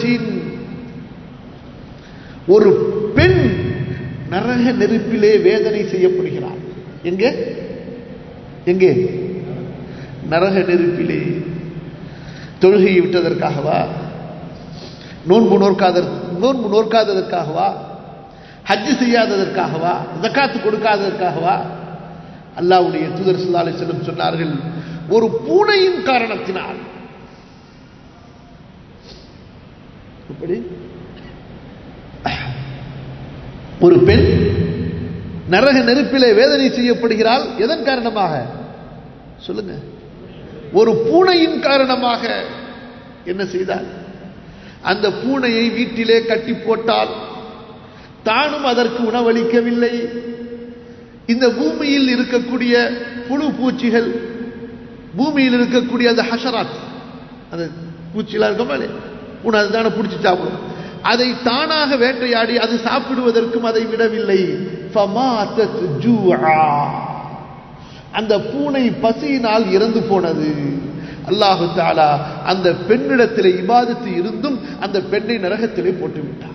Speaker 1: ஒரு பெண் நரக நெருப்பிலே வேதனை செய்யப்படுகிறார் எங்க எங்கே நரக நெருப்பிலே தொழுகையை விட்டதற்காகவா நோன்பு நோற்காத நோன்பு நோற்காததற்காகவா ஹஜ்ஜு செய்யாததற்காகவா ஜக்காத்து கொடுக்காததற்காகவா அல்லாவுடைய தூதர் சுல்லாலை செல்லும் சொன்னார்கள் ஒரு பூனையின் காரணத்தினால் எப்படி ஒரு பெண் நரக நெருப்பிலே வேதனை செய்யப்படுகிறாள் எதன் காரணமாக சொல்லுங்க ஒரு பூனையின் காரணமாக என்ன செய்தால் அந்த பூனையை வீட்டிலே கட்டி போட்டால் தானும் அதற்கு உணவளிக்கவில்லை இந்த பூமியில் இருக்கக்கூடிய புழு பூச்சிகள் பூமியில் இருக்கக்கூடிய அந்த ஹஷராத் அந்த பூச்சிலாம் இருக்கமா பூனை அதுதானே பிடிச்சி சாப்பிடும் அதை தானாக வேட்டையாடி அது சாப்பிடுவதற்கும் அதை விடவில்லை ஃபமாத்தத் ஜூஆ. அந்த பூனை பசியினால் இறந்து போனது அல்லாஹு தாலா அந்த பெண்ணிடத்திலே இபாதத்து இருந்தும் அந்த பெண்ணை நரகத்திலே போட்டு விட்டார்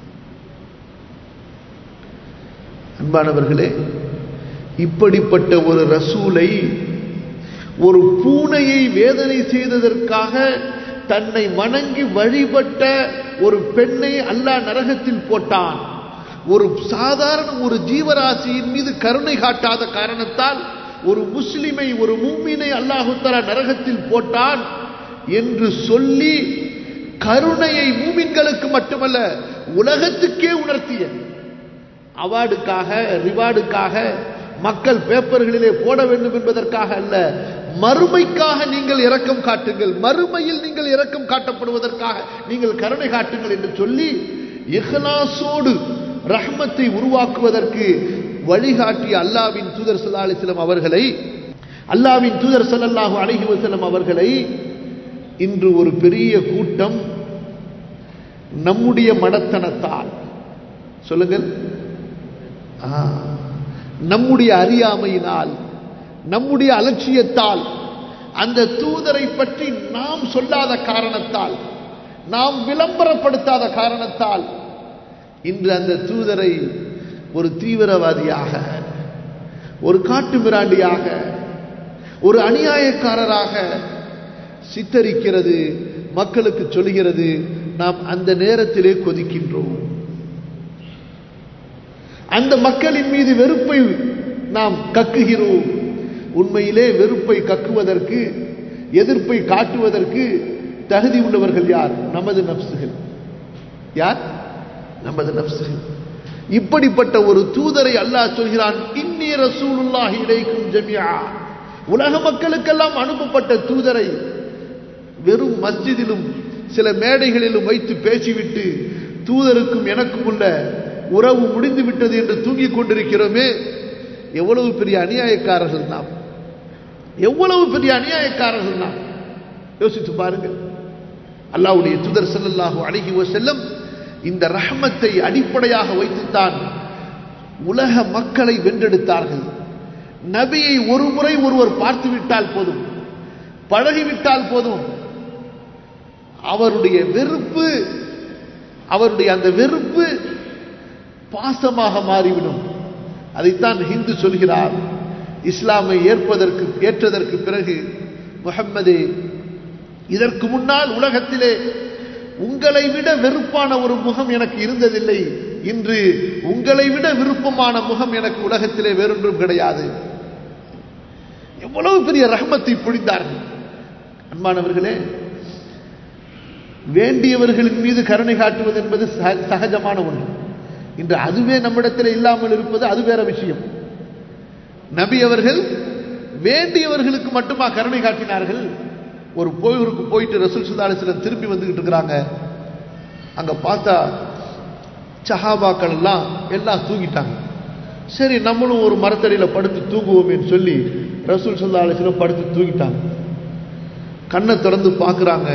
Speaker 1: அன்பானவர்களே இப்படிப்பட்ட ஒரு ரசூலை ஒரு பூனையை வேதனை செய்ததற்காக தன்னை வணங்கி வழிபட்ட ஒரு பெண்ணை அல்லாஹ் நரகத்தில் போட்டான் ஒரு சாதாரண ஒரு ஜீவராசியின் மீது கருணை காட்டாத காரணத்தால் ஒரு முஸ்லிமை ஒரு மூமினை அல்லாஹுத்தலா நரகத்தில் போட்டான் என்று சொல்லி கருணையை மூமின்களுக்கு மட்டுமல்ல உலகத்துக்கே உணர்த்திய அவார்டுக்காக ரிவார்டுக்காக மக்கள் பேப்பர்களிலே போட வேண்டும் என்பதற்காக அல்ல மறுமைக்காக நீங்கள் இரக்கம் காட்டுங்கள் மறுமையில் நீங்கள் இரக்கம் காட்டப்படுவதற்காக நீங்கள் கருணை காட்டுங்கள் என்று சொல்லி இஹ்லாசோடு ரஹ்மத்தை உருவாக்குவதற்கு வழிகாட்டிய அல்லாவின் தூதர் சல்லா அலிஸ்லம் அவர்களை அல்லாவின் தூதர் ஸல்லல்லாஹு அலைஹி வஸல்லம் அவர்களை இன்று ஒரு பெரிய கூட்டம் நம்முடைய மடத்தனத்தால் சொல்லுங்கள் ஆ, நம்முடைய அறியாமையினால் நம்முடைய அலட்சியத்தால் அந்த தூதரை பற்றி நாம் சொல்லாத காரணத்தால் நாம் விளம்பரப்படுத்தாத காரணத்தால் இன்று அந்த தூதரை ஒரு தீவிரவாதியாக ஒரு காட்டு மிராண்டியாக ஒரு அநியாயக்காரராக சித்தரிக்கிறது மக்களுக்கு சொல்கிறது நாம் அந்த நேரத்திலே கொதிக்கின்றோம் அந்த மக்களின் மீது வெறுப்பை நாம் கக்குகிறோம் உண்மையிலே வெறுப்பை கக்குவதற்கு எதிர்ப்பை காட்டுவதற்கு தகுதி உள்ளவர்கள் யார் நமது நப்சுகள் யார் நமது நப்சுகள் இப்படிப்பட்ட ஒரு தூதரை அல்லாஹ் சொல்கிறான் இன்னி ரசூலுல்லாஹி இலைக்கும் ஜமியா உலக மக்களுக்கெல்லாம் அனுப்பப்பட்ட தூதரை வெறும் மஸ்ஜிதிலும் சில மேடைகளிலும் வைத்து பேசிவிட்டு தூதருக்கும் எனக்கும் உள்ள உறவு முடிந்து விட்டது என்று தூங்கிக் கொண்டிருக்கிறோமே எவ்வளவு பெரிய அநியாயக்காரர்கள் நாம் எவ்வளவு பெரிய அநியாயக்காரர்கள் நாம் யோசித்து பாருங்கள் அல்லாஹ்வுடைய தூதர் ஸல்லல்லாஹு அலைஹி வஸல்லம் இந்த ரஹமத்தை அடிப்படையாக வைத்துத்தான் உலக மக்களை வென்றெடுத்தார்கள் நபியை ஒரு முறை ஒருவர் பார்த்து விட்டால் போதும் பழகிவிட்டால் போதும் அவருடைய வெறுப்பு அவருடைய அந்த வெறுப்பு பாசமாக மாறிவிடும் அதைத்தான் ஹிந்து சொல்கிறார் இஸ்லாமை ஏற்பதற்கு ஏற்றதற்கு பிறகு முஹம்மதே இதற்கு முன்னால் உலகத்திலே உங்களை விட வெறுப்பான ஒரு முகம் எனக்கு இருந்ததில்லை இன்று உங்களை விட விருப்பமான முகம் எனக்கு உலகத்திலே வேறொன்றும் கிடையாது எவ்வளவு பெரிய ரஹமத்தை பொழிந்தார்கள் அன்பானவர்களே வேண்டியவர்களின் மீது கருணை காட்டுவது என்பது சக- சகஜமான ஒன்று இன்று அதுவே நம்மிடத்தில் இல்லாமல் இருப்பது அது வேற விஷயம் நபி அவர்கள் வேண்டியவர்களுக்கு மட்டுமா கருணை காட்டினார்கள் ஒரு போயூருக்கு போயிட்டு ரசூல் சுல்லாலிஸ்லம் திரும்பி வந்துகிட்டு இருக்கிறாங்க அங்க பார்த்தா சஹாபாக்கள் எல்லாம் எல்லாம் தூங்கிட்டாங்க சரி நம்மளும் ஒரு மரத்தடியில படுத்து தூங்குவோமேன்னு சொல்லி ரசூல் சுல்லா அலிஸ்லம் படுத்து தூங்கிட்டாங்க கண்ணை திறந்து பார்க்குறாங்க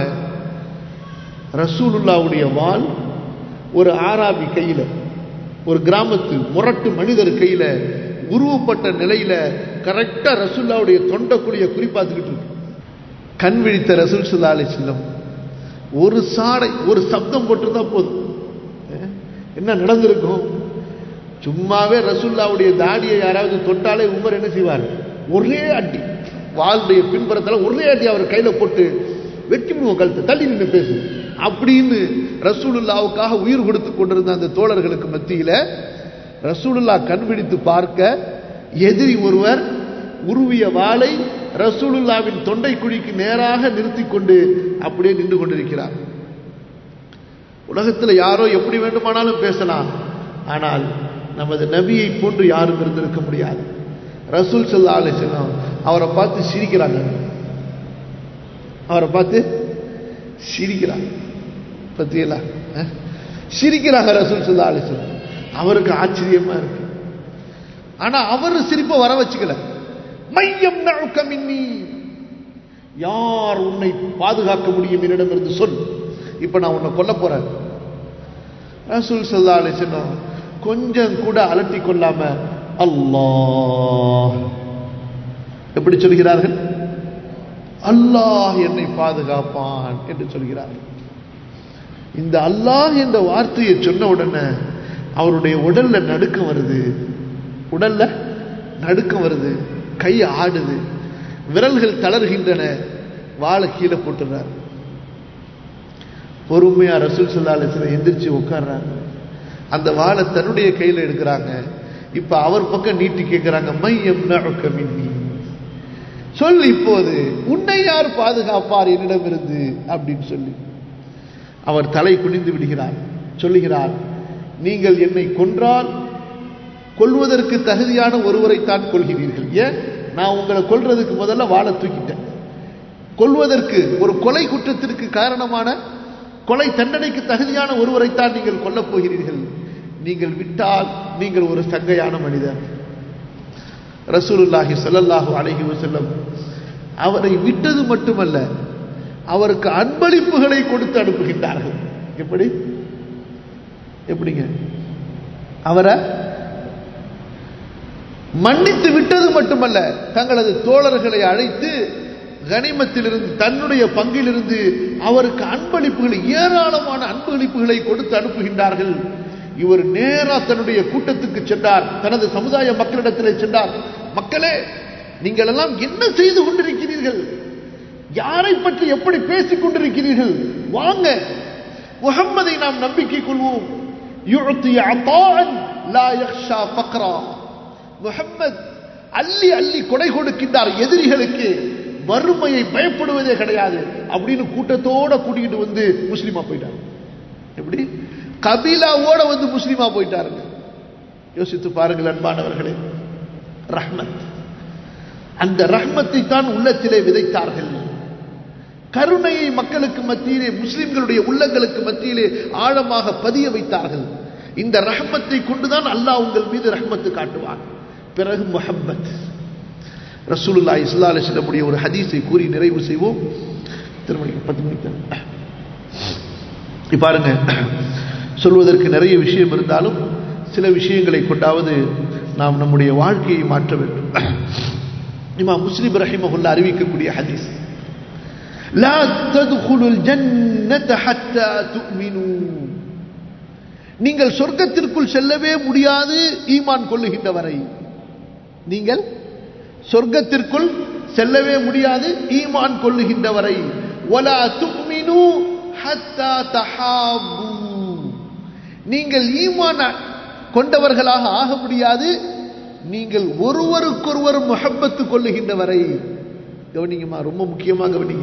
Speaker 1: ரசூலுல்லாவுடைய வாள் ஒரு ஆராபி கையில ஒரு கிராமத்து முரட்டு மனிதர் கையில உருவப்பட்ட நிலையில கரெக்டா ரசூல்லாவுடைய தொண்டைக்குழிய குறிப்பாத்துக்கிட்டு இருக்கு கண் விழித்த ரசூல் சுல்லா அலிஸ்லம் ஒரு சாடை ஒரு சப்தம் போட்டிருந்தா போதும் அஹ், என்ன நடந்திருக்கும் சும்மாவே ரசூல்லாவுடைய தாடியை யாராவது தொட்டாலே உமர் என்ன செய்வார் ஒரே அடி வாளுடைய பின்புறத்தில் ஒரே அடி அவர் கையில போட்டு வெட்டி விடுவோம் கழுத்தை தள்ளி நின்று பேசு அப்படின்னு ரசூலுல்லாவுக்காக உயிர் கொடுத்து கொண்டிருந்த அந்த தோழர்களுக்கு மத்தியில ரசூலுல்லா கண் விழித்து பார்க்க எதிரி ஒருவர் உருவிய வாளை ரசூலுல்லாவின் தொண்டை குழிக்கு நேராக நிறுத்தி கொண்டு அப்படியே நின்று கொண்டிருக்கிறார் உலகத்தில் யாரோ எப்படி வேண்டுமானாலும் பேசலாம் ஆனால் நமது நபியை போன்று யாரும் இருந்திருக்க முடியாது ரசூல் சல்லா அலிஸ்லாம் அவரை பார்த்து சிரிக்கிறாங்க அவரை பார்த்து சிரிக்கிறாங்க பத்தியலா அஹ்? சிரிக்கிறாங்க ரசூல் சல்லா அலிஸ்லாம் அவருக்கு ஆச்சரியமா இருக்கு ஆனா அவர் சிரிப்பை வர வச்சுக்கல மையம் மின்னி யார் உன்னை பாதுகாக்க முடியும் என்னிடமிருந்து சொல் இப்ப நான் உன்னை கொல்ல போறேன் ரசூல் சல்லா அலிசனம் கொஞ்சம் கூட அலட்டி கொள்ளாம அல்லாஹ் எப்படி சொல்கிறார்கள் அல்லாஹ் என்னை பாதுகாப்பான் என்று சொல்கிறார்கள் இந்த அல்லாஹ் என்ற வார்த்தையை சொன்ன உடனே அவருடைய உடல்ல நடுக்கம் வருது உடல்ல நடுக்கம் வருது கை ஆடுது விரல்கள் தளர்கின்றன வாழை கீழே போட்டுறாரு பொறுமையா ரசூல் சல்லா அலிஸ்ல எந்திரிச்சு உட்கார்றாங்க அந்த வாழை தன்னுடைய கையில எடுக்கிறாங்க இப்ப அவர் பக்கம் நீட்டி கேட்கிறாங்க மையம் மின்னி சொல் இப்போது உன்னை யார் பாதுகாப்பார் என்னிடமிருந்து அப்படின்னு சொல்லி அவர் தலை குனிந்து விடுகிறார் சொல்லுகிறார் நீங்கள் என்னை கொன்றால் கொல்வதற்கு தகுதியான ஒருவரைத்தான் கொள்கிறீர்கள் ஏன் நான் உங்களை கொல்றதுக்கு முதல்ல வாழை தூக்கிட்டேன் கொல்வதற்கு ஒரு கொலை குற்றத்திற்கு காரணமான கொலை தண்டனைக்கு தகுதியான ஒருவரைத்தான் நீங்கள் கொல்லப் போகிறீர்கள் நீங்கள் விட்டால் நீங்கள் ஒரு சங்கையான மனிதர் ரசூலுல்லாஹி ஸல்லல்லாஹு அலைஹி வஸல்லம் அவரை விட்டது மட்டுமல்ல அவருக்கு அன்பளிப்புகளை கொடுத்து அனுப்புகின்றார்கள் எப்படி எப்படிங்க அவரை மன்னித்து விட்டது மட்டுமல்ல தங்களது தோழர்களை அழைத்து கனிமத்திலிருந்து தன்னுடைய பங்கிலிருந்து அவருக்கு அன்பளிப்புகளை ஏராளமான அன்பளிப்புகளை கொடுத்து அனுப்புகின்றார்கள் இவர் நேரா தன்னுடைய கூட்டத்துக்கு சென்றார் தனது சமுதாய மக்களிடத்திலே சென்றார் மக்களே நீங்கள் எல்லாம் என்ன செய்து கொண்டிருக்கிறீர்கள் யாரை பற்றி எப்படி பேசிக் கொண்டிருக்கிறீர்கள் வாங்க முகம்மதை நாம் நம்பிக்கை கொள்வோம் முகம்மது அள்ளி அள்ளி கொடை கொடுக்கின்றார் எதிரிகளுக்கு வறுமையை பயப்படுவதே கிடையாது அப்படின்னு கூட்டத்தோட கூட்டிகிட்டு வந்து முஸ்லீமா போயிட்டார் எப்படி கபீலாவோட வந்து முஸ்லீமா போயிட்டாருங்க யோசித்து பாருங்கள் அன்பானவர்களே ரஹ்மத் அந்த ரஹ்மத்தை தான் உள்ளத்திலே விதைத்தார்கள் கருணையை மக்களுக்கு மத்தியிலே முஸ்லிம்களுடைய உள்ளங்களுக்கு மத்தியிலே ஆழமாக பதிய வைத்தார்கள் இந்த ரஹ்மத்தை கொண்டுதான் அல்லாஹ் உங்கள் மீது ரஹ்மத்து காட்டுவான் பிறகு முஹம்மத் ரசூலுல்லா இஸ்லா அலிஸ்லமுடைய ஒரு ஹதீஸை கூறி நிறைவு செய்வோம் திருமணிக்கு பத்து மணிக்கு பாருங்க சொல்வதற்கு நிறைய விஷயம் இருந்தாலும் சில விஷயங்களை கொண்டாவது நாம் நம்முடைய வாழ்க்கையை மாற்ற வேண்டும் இமா முஸ்லிம் ரஹிமகுல்லா அறிவிக்கக்கூடிய ஹதீஸ் لا تدخلوا الجنة حتى تؤمنوا நீங்கள் சொர்க்கத்திற்குள் செல்லவே முடியாது ஈமான் கொள்ளுகின்ற வரை நீங்கள் சொர்க்கத்திற்குள் செல்லவே முடியாது ஈமான் கொள்ளுகின்ற வரை ولا تؤمنوا حتى تحابوا நீங்கள் ஈமான் கொண்டவர்களாக ஆக முடியாது நீங்கள் ஒருவருக்கொருவர் முஹப்பத்து கொள்ளுகின்ற வரை கவனிங்கம்மா ரொம்ப முக்கியமா கவனிங்க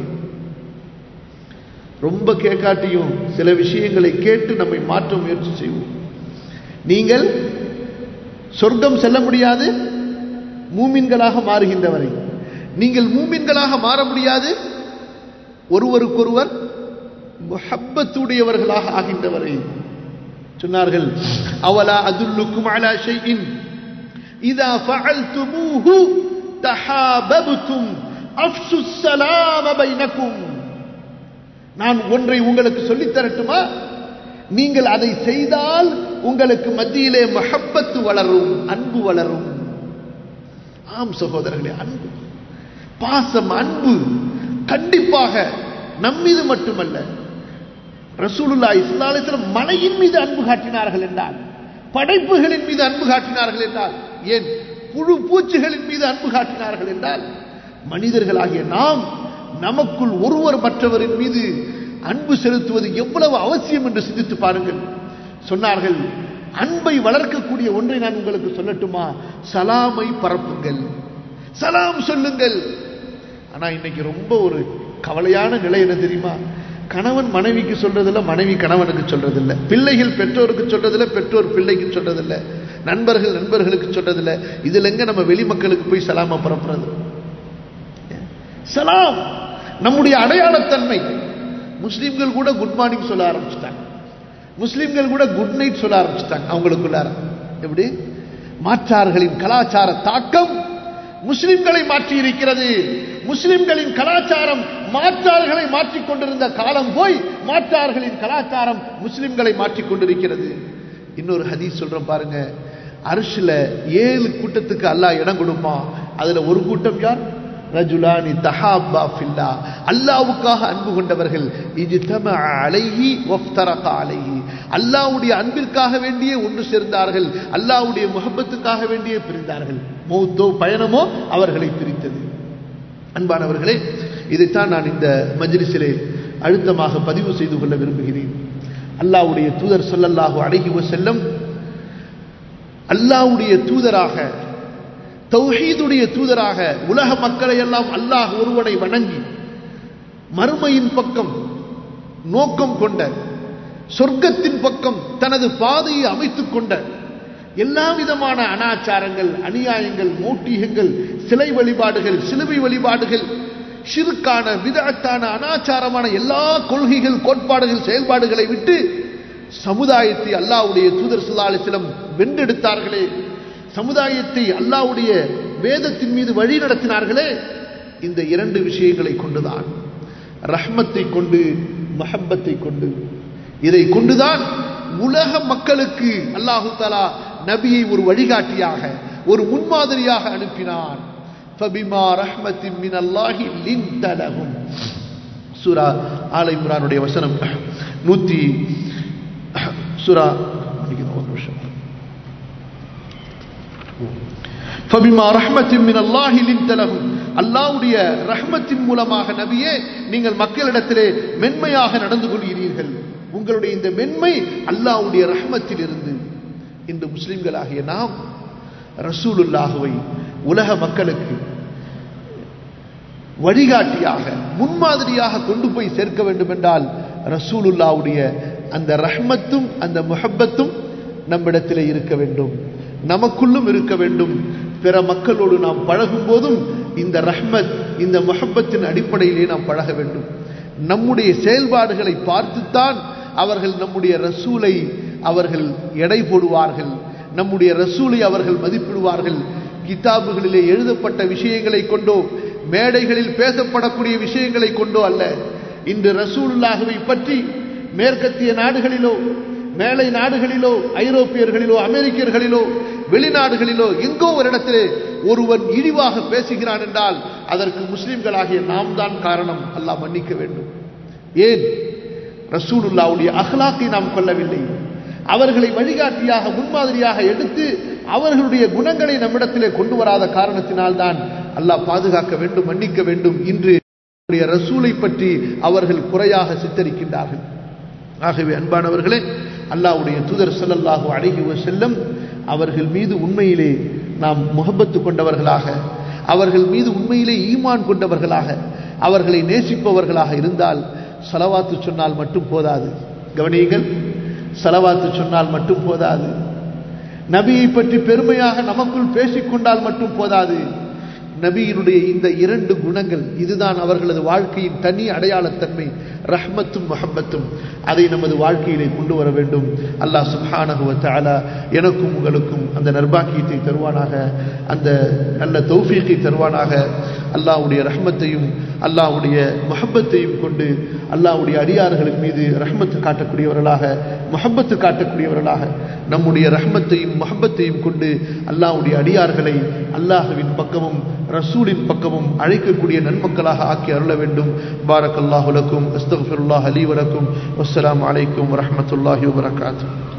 Speaker 1: ரொம்ப கேட்காட்டியும் சில விஷயங்களை கேட்டு நம்மை மாற்ற முயற்சி செய்வோம் நீங்கள் சொர்க்கம் செல்ல முடியாது மூமின்களாக மாறுகின்றவரை நீங்கள் மூமின்களாக மாற முடியாது ஒருவருக்கொருவர் முஹப்பத்துடையவர்களாக ஆகின்றவரை சொன்னார்கள் அவலா அதுல்லுக்கும் அலா ஷைஇன் இதா ஃபஅல்துமூஹு தஹாபப்தும் அஃப்சு ஸலாம பைனக்கும் நான் ஒன்றை உங்களுக்கு சொல்லித் தரட்டுமா நீங்கள் அதை செய்தால் உங்களுக்கு மத்தியிலே மஹப்பத்து வளரும் அன்பு வளரும் ஆம் சகோதரர்களே அன்பு பாசம் அன்பு கண்டிப்பாக நம்மீது மட்டுமல்ல ரசூலுல்லா இஸ்லாலத்தில் மனையின் மீது அன்பு காட்டினார்கள் என்றால் படைப்புகளின் மீது அன்பு காட்டினார்கள் என்றால் ஏன் புழு பூச்சிகளின் மீது அன்பு காட்டினார்கள் என்றால் மனிதர்களாகிய நாம் நமக்குள் ஒருவர் மற்றவரின் மீது அன்பு செலுத்துவது எவ்வளவு அவசியம் என்று சிந்தித்து பாருங்கள் சொன்னார்கள் அன்பை வளர்க்கக்கூடிய ஒன்றை நான் உங்களுக்கு சொல்லட்டுமா சலாமை பரப்புங்கள் சலாம் சொல்லுங்கள் ஆனா இன்னைக்கு ரொம்ப ஒரு கவலையான நிலை என்ன தெரியுமா கணவன் மனைவிக்கு சொல்றதில்ல மனைவி கணவனுக்கு சொல்றதில்ல பிள்ளைகள் பெற்றோருக்கு சொல்றதில்ல பெற்றோர் பிள்ளைக்கு சொல்றதில்ல நண்பர்கள் நண்பர்களுக்கு சொல்றதில்ல இதுல எங்க நம்ம வெளி மக்களுக்கு போய் சலாம பரப்புறது சலாம் நம்முடைய அடையாளத்தன்மை முஸ்லீம்கள் கூட குட் மார்னிங் சொல்ல ஆரம்பிச்சிட்டாங்க முஸ்லீம்கள் கூட குட் நைட் சொல்ல ஆரம்பிச்சிட்டாங்க அவங்களுக்குள்ளார எப்படி மாற்றார்களின் கலாச்சார தாக்கம் முஸ்லிம்களை மாற்றி இருக்கிறது முஸ்லிம்களின் கலாச்சாரம் மாற்றார்களை மாற்றிக் கொண்டிருந்த காலம் போய் மாற்றார்களின் கலாச்சாரம் முஸ்லிம்களை மாற்றிக் கொண்டிருக்கிறது இன்னொரு ஹதீஸ் சொல்றேன் பாருங்க அரிசில ஏழு கூட்டத்துக்கு அல்லாஹ் இடம் கொடுப்பான் அதுல ஒரு கூட்டம் யார் ரஜுலானி தஹாபா ஃபில்லா அல்லாவுக்காக அன்பு கொண்டவர்கள் இஜ்தம அலைஹி வஃப்தரக அலைஹி அல்லாஹ்வுடைய அன்பிற்காக வேண்டியே ஒன்று சேர்ந்தார்கள் அல்லாஹ்வுடைய முகப்பத்துக்காக வேண்டியே பிரிந்தார்கள் மௌத்தோ பயணமோ அவர்களை பிரித்தது அன்பானவர்களே இதைத்தான் நான் இந்த மஜ்லிஸிலே அழுத்தமாக பதிவு செய்து கொள்ள விரும்புகிறேன் அல்லாஹ்வுடைய தூதர் ஸல்லல்லாஹு அலைஹி வஸல்லம் அல்லாஹ்வுடைய தூதராக தௌஹீதுடைய தூதராக உலக மக்களை எல்லாம் அல்லாஹ் ஒருவனை வணங்கி மறுமையின் பக்கம் நோக்கம் கொண்ட சொர்க்கத்தின் பக்கம் தனது பாதையை அமைத்துக் கொண்ட எல்லா விதமான அனாச்சாரங்கள் அநியாயங்கள் மூட்டிகங்கள் சிலை வழிபாடுகள் சிலுவை வழிபாடுகள் சிறுக்கான விதத்தான அனாச்சாரமான எல்லா கொள்கைகள் கோட்பாடுகள் செயல்பாடுகளை விட்டு சமுதாயத்தை அல்லாஹ்வுடைய தூதர் ஸல்லல்லாஹு அலைஹி வஸல்லம் வென்றெடுத்தார்களே சமுதாயத்தை அல்லாஹ்வுடைய வேதத்தின் மீது வழி நடத்தினார்களே இந்த இரண்டு விஷயங்களை கொண்டுதான் ரஹ்மத்தை கொண்டு மஹப்பத்தை கொண்டு இதை கொண்டுதான் உலக மக்களுக்கு அல்லாஹு தாலா நபியை ஒரு வழிகாட்டியாக ஒரு முன்மாதிரியாக அனுப்பினான் ஃபபிமா ரஹ்மத்தின் மின் அல்லாஹி லின்த லஹும் சூரா ஆல இம்ரானுடைய வசனம் நூத்தி சூரா மன்னிக்கணும், ஒரு நிமிஷம் ஃபபிமா ரஹ்மத்தின் மின் அல்லாஹி லின்த லஹும் அல்லாஹ்வுடைய ரஹ்மத்தின் மூலமாக நபியே நீங்கள் மக்களிடத்திலே மென்மையாக நடந்து கொள்கிறீர்கள் உங்களுடைய இந்த மென்மை அல்லாஹ்வுடைய ரஹ்மத்தில் இருந்து இன்று முஸ்லிம்களாகிய நாம் ரசூலுல்லாஹுவை உலக மக்களுக்கு வழிகாட்டியாக முன்மாதிரியாக கொண்டு போய் சேர்க்க வேண்டும் என்றால் ரசூலுல்லாவுடைய அந்த ரஹ்மத்தும் அந்த முஹப்பத்தும் நம்மிடத்திலே இருக்க வேண்டும் நமக்குள்ளும் இருக்க வேண்டும் பிற மக்களோடு நாம் பழகும் போதும் இந்த ரஹ்மத் இந்த முஹப்பத்தின் அடிப்படையிலே நாம் பழக வேண்டும் நம்முடைய செயல்பாடுகளை பார்த்துத்தான் அவர்கள் நம்முடைய ரசூலை அவர்கள் எடை போடுவார்கள் நம்முடைய ரசூலை அவர்கள் மதிப்பிடுவார்கள் கிதாபுகளிலே எழுதப்பட்ட விஷயங்களை கொண்டோ மேடைகளில் பேசப்படக்கூடிய விஷயங்களை கொண்டோ அல்ல இன்று ரசூலுல்லாஹுவை பற்றி மேற்கத்திய நாடுகளிலோ மேலை நாடுகளிலோ ஐரோப்பியர்களிலோ அமெரிக்கர்களிலோ வெளிநாடுகளிலோ எங்கோ ஒரு இடத்திலே ஒருவன் இழிவாக பேசுகிறான் என்றால் அதற்கு முஸ்லிம்களாகிய நாம் தான் காரணம் அல்லாஹ் மன்னிக்க வேண்டும் ஏன் ரசூலுல்லாவுடைய அஹ்லாக்கை நாம் கொள்ளவில்லை அவர்களை வழிகாட்டியாக முன்மாதிரியாக எடுத்து அவர்களுடைய குணங்களை நம்மிடத்திலே கொண்டு வராத காரணத்தினால்தான் அல்லாஹ் பாதுகாக்க வேண்டும் மன்னிக்க வேண்டும் இன்று நம்முடைய ரசூலை பற்றி அவர்கள் குறையாக சித்தரிக்கின்றார்கள் ஆகவே அன்பானவர்களே அல்லாஹ்வுடைய தூதர் ஸல்லல்லாஹு அலைஹி வஸல்லம் அவர்கள் மீது உண்மையிலே நாம் முகப்பத்து கொண்டவர்களாக அவர்கள் மீது உண்மையிலே ஈமான் கொண்டவர்களாக அவர்களை நேசிப்பவர்களாக இருந்தால் சலவாத்து சொன்னால் மட்டும் போதாது கவனியுங்கள் சலவாத்து சொன்னால் மட்டும் போதாது நபியை பற்றி பெருமையாக நமக்குள் பேசிக்கொண்டால் மட்டும் போதாது நபியினுடைய இந்த இரண்டு குணங்கள் இதுதான் அவர்களது வாழ்க்கையின் தனி அடையாளத்தன்மை ரஹ்மத்தும் மஹப்பத்தும் அதை நமது வாழ்க்கையிலே கொண்டு வர வேண்டும் அல்லாஹ் சுப்ஹானஹு வ தஆலா எனக்கும் உங்களுக்கும் அந்த நர்பாக்கியத்தை தருவானாக அந்த நல்ல தௌஃபீக்கை தருவானாக அல்லாஹ்வுடைய ரஹ்மத்தையும் அல்லாஹ்வுடைய மஹப்பத்தையும் கொண்டு அல்லாஹ்வுடைய அடியார்களின் மீது ரஹ்மத்து காட்டக்கூடியவர்களாக மஹப்பத்து காட்டக்கூடியவர்களாக நம்முடைய ரஹ்மத்தையும் மஹப்பத்தையும் கொண்டு அல்லாஹ்வுடைய அடியார்களை அல்லாஹ்வின் பக்கமும் ரசூலின் பக்கமும் அழைக்கக்கூடிய நன்மக்களாக ஆக்கி அருள வேண்டும் பாரக் அல்லாஹுலக்கும் அஸ்தஃபிருல்லாஹ் அலி வலக்கும் வஸ்ஸலாமு அலைக்கும் வரஹ்மத்துல்லாஹி வபரகாத்துஹு